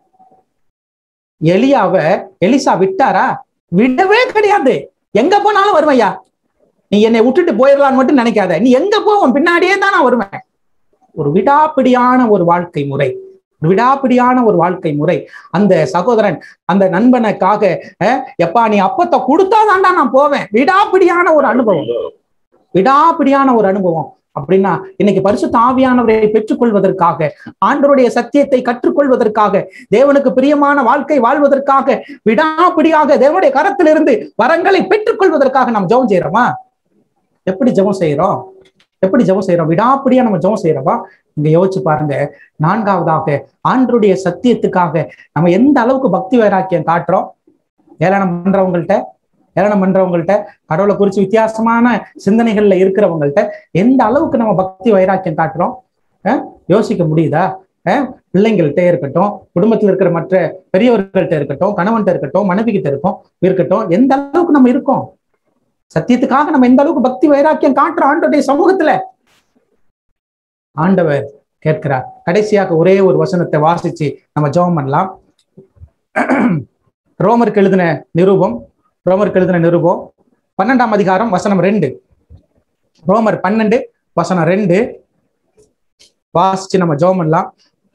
எலியாவ எலிசா விட்டாரா விடவே கிடையாது எங்க போனாலும் வருவையா நீ என்னை விட்டுட்டு போயிடலான்னு மட்டும் நினைக்காத நீ எங்க போவோம் பின்னாடியே தான் நான் வருவேன் ஒரு விடாப்பிடியான ஒரு வாழ்க்கை முறை ஒரு விடாப்பிடியான ஒரு வாழ்க்கை முறை அந்த சகோதரன் அந்த நண்பனுக்காக அஹ், எப்பா நீ அப்பத்தை கொடுத்தாதான்டா நான் போவேன் விடாப்பிடியான ஒரு அனுபவம் விடாப்பிடியான ஒரு அனுபவம் அப்படின்னா இன்னைக்கு பரிசுத்த ஆவியானவரை பெற்றுக்கொள்வதற்காக ஆண்டவருடைய சத்தியத்தை கற்றுக்கொள்வதற்காக தேவனுக்கு பிரியமான வாழ்க்கை வாழ்வதற்காக விடாப்பிடியாக தேவனுடைய கரத்திலிருந்து வரங்களை பெற்றுக்கொள்வதற்காக நாம் ஜெபம் செய்யறோமா எப்படி ஜெபம் செய்யறோம் எப்படி ஜெபம் செய்யறோம் விடாப்பிடியா நம்ம ஜெபம் செய்யறோமா இங்க யோசிச்சு பாருங்க நான்காவதாக ஆண்டருடைய சத்தியத்துக்காக நம்ம எந்த அளவுக்கு பக்தி வைராக்கியம் காட்டுறோம் ஏளனம் பண்றவங்கள்ட்ட ஏளனம் பண்றவங்கள்ட்ட கடவுளை குறிச்சு வித்தியாசமான சிந்தனைகள்ல இருக்கிறவங்கள்ட்ட எந்த அளவுக்கு நம்ம பக்தி வைராக்கியம் காட்டுறோம் அஹ்? யோசிக்க முடியுதா அஹ்? பிள்ளைங்கள்ட்ட இருக்கட்டும் குடும்பத்தில் இருக்கிற மற்ற பெரியவர்கள்ட்ட இருக்கட்டும் கணவன்கிட்ட இருக்கட்டும் மனைவி கிட்ட இருக்கும் இருக்கட்டும் எந்த அளவுக்கு நம்ம இருக்கோம் சத்தியத்துக்காக நம்ம எந்த அளவுக்கு பக்தி வைராக்கியம் காட்டுறோம் ஆண்டோடைய சமூகத்துல ஆண்டவர் கேட்கிறார் கடைசியாக ஒரே ஒரு வசனத்தை வாசிச்சு நம்ம ஜெபம் பண்ணலாம் ரோமருக்கு எழுதின நிருபம் ரோமருக்கு எழுதின நிருபம் பன்னெண்டாம் அதிகாரம் வசனம் ரெண்டு ரோமர் பன்னெண்டு வசனம் ரெண்டு வாசிச்சு நம்ம ஜெபம் பண்ணலாம்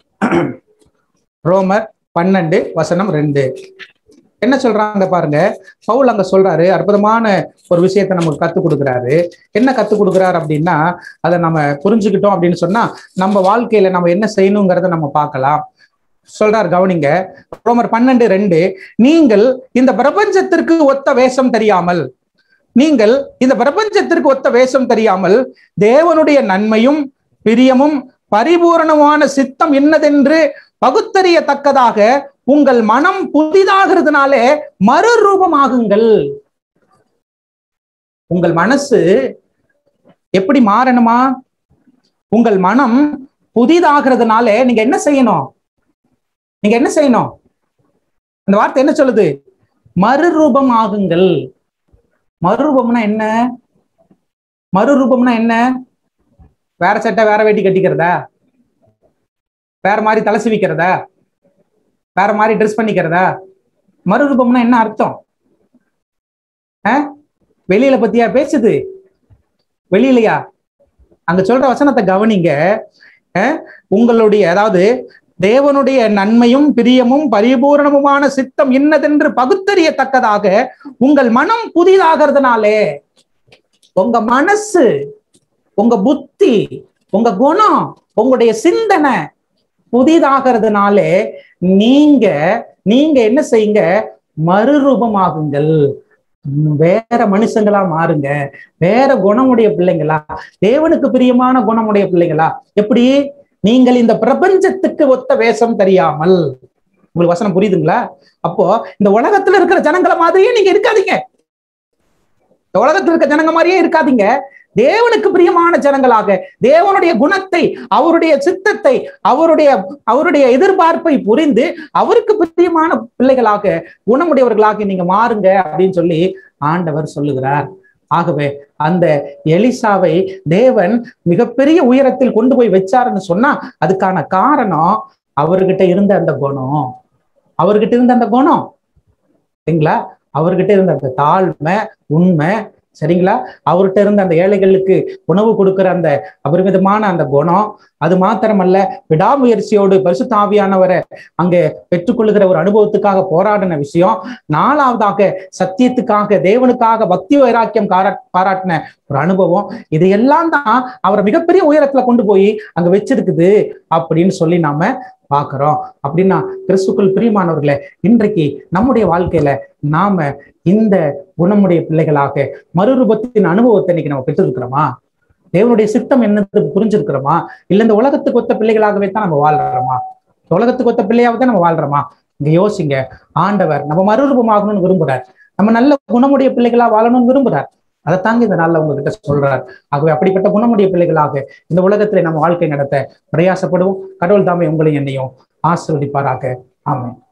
ரோமர் பன்னெண்டு வசனம் ரெண்டு என்ன சொல்றாங்க பாருங்க பவுல் அங்க சொல்றாரு அற்புதமான ஒரு விஷயத்தை நமக்கு கத்துக் கொடுக்குறாரு என்ன கத்துக் கொடுக்குறாரு அப்படின்னா அதை நம்ம புரிஞ்சுக்கிட்டோம் அப்படின்னு சொன்னா நம்ம வாழ்க்கையில நம்ம என்ன செய்யணுங்கிறத நம்ம பார்க்கலாம் சொல்றார் கவனிங்க ரோமர் பன்னெண்டு ரெண்டு நீங்கள் இந்த பிரபஞ்சத்திற்கு ஒத்த வேஷம் தெரியாமல் நீங்கள் இந்த பிரபஞ்சத்திற்கு ஒத்த வேஷம் தெரியாமல் தேவனுடைய நன்மையும் பிரியமும் பரிபூரணமான சித்தம் என்னதென்று பகுத்தறியத்தக்கதாக உங்கள் மனம் புதிதாகிறதுனாலே மறுரூபமாகுங்கள் உங்கள் மனசு எப்படி மாறணுமா உங்கள் மனம் புதிதாகிறதுனால நீங்க என்ன செய்யணும் நீங்க என்ன செய்யணும் அந்த வார்த்தை என்ன சொல்லுது மறுரூபம் ஆகுங்கள் மறுரூபம்னா என்ன மறுரூபம்னா என்ன வேற சட்டை வேற வேட்டி கட்டிக்கிறதா வேற மாதிரி தலை சீவிக்கிறதா வேற மாதிரி ட்ரெஸ் பண்ணிக்கிறதா மறுரூபம்னா என்ன அர்த்தம் அஹ்? வெளியில பத்தியா பேசுது வெளியிலையா அங்க சொல்ற வசனத்தை கவனிங்க அஹ்? உங்களுடைய அதாவது தேவனுடைய நன்மையும் பிரியமும் பரிபூரணமுமான சித்தம் இன்னதென்று பகுத்தறியத்தக்கதாக உங்கள் மனம் புதிதாகிறதுனாலே உங்க மனசு உங்க புத்தி உங்க குணம் உங்களுடைய சிந்தனை புதிதாகிறதுனாலே நீங்க நீங்க என்ன செய்யுங்க மறுரூபமாகுங்கள் உம் வேற மனுஷங்களா மாறுங்க வேற குணமுடைய பிள்ளைங்களா தேவனுக்கு பிரியமான குணமுடைய பிள்ளைங்களா எப்படி நீங்கள் இந்த பிரபஞ்சத்துக்கு ஒத்த வேஷம் தெரியாமல் உங்களுக்கு வசனம் புரியுதுங்களா அப்போ இந்த உலகத்துல இருக்கிற ஜனங்களை மாதிரியே நீங்க இருக்காதீங்க இந்த உலகத்துல இருக்க ஜனங்க மாதிரியே இருக்காதீங்க தேவனுக்கு பிரியமான ஜனங்களாக தேவனுடைய குணத்தை அவருடைய சித்தத்தை அவருடைய அவருடைய எதிர்பார்ப்பை புரிந்து அவருக்கு பிரியமான பிள்ளைகளாக குணமுடையவர்களாக நீங்க மாறுங்க அப்படின்னு சொல்லி ஆண்டவர் சொல்லுகிறார் ஆகவே அந்த எலிசாவை தேவன் மிகப்பெரிய உயரத்தில் கொண்டு போய் வச்சாருன்னு சொன்னா அதுக்கான காரணம் அவர்கிட்ட இருந்த அந்த குணம் அவர்கிட்ட இருந்த அந்த குணம் சரிங்களா அவர்கிட்ட இருந்த அந்த தாழ்மை உண்மை சரிங்களா அவர்கிட்ட இருந்த அந்த ஏழைகளுக்கு உணவு கொடுக்கிற அந்த அபரிமிதமான அந்த குணம் அது மாத்திரமல்ல விடாமுயற்சியோடு பரிசுத்தாவியானவரை அங்கே பெற்றுக்கொள்ளுகிற ஒரு அனுபவத்துக்காக போராடின விஷயம் நாலாவதாக சத்தியத்துக்காக தேவனுக்காக பக்தி வைராக்கியம் காரா பாராட்டின ஒரு அனுபவம் இதையெல்லாம் தான் அவரை மிகப்பெரிய உயரத்துல கொண்டு போய் அங்க வச்சிருக்குது அப்படின்னு சொல்லி நாம பார்க்கிறோம் அப்படின்னா கிறிஸ்துக்குள் பிரியமானவர்களே இன்றைக்கு நம்முடைய வாழ்க்கையில நாம இந்த குணமுடைய பிள்ளைகளாக மறுரூபத்தின் அனுபவத்தை இன்னைக்கு நம்ம பெற்றிருக்கிறோமா தேவனுடைய சித்தம் என்னது புரிஞ்சிருக்கிறோமா இல்ல இந்த உலகத்துக்கு ஒத்த பிள்ளைகளாகவே தான் நம்ம வாழ்றோமா இந்த உலகத்துக்கு ஒத்த பிள்ளையாவே தான் நம்ம வாழ்றோமா இங்க யோசிங்க ஆண்டவர் நம்ம மறுரூபமாகணும்னு விரும்புறார் நம்ம நல்ல குணமுடைய பிள்ளைகளா வாழணும்னு விரும்புறார் அதைத்தாங்க இந்த நாள்ல உங்ககிட்ட சொல்றார் ஆகவே அப்படிப்பட்ட குணமுடைய பிள்ளைகளாக இந்த உலகத்திலே நம்ம வாழ்க்கை நடத்த பிரயாசப்படுவோம் கடவுள் தாமே உங்களையும் என்னையும் ஆசிர்வதிப்பாராக ஆமென்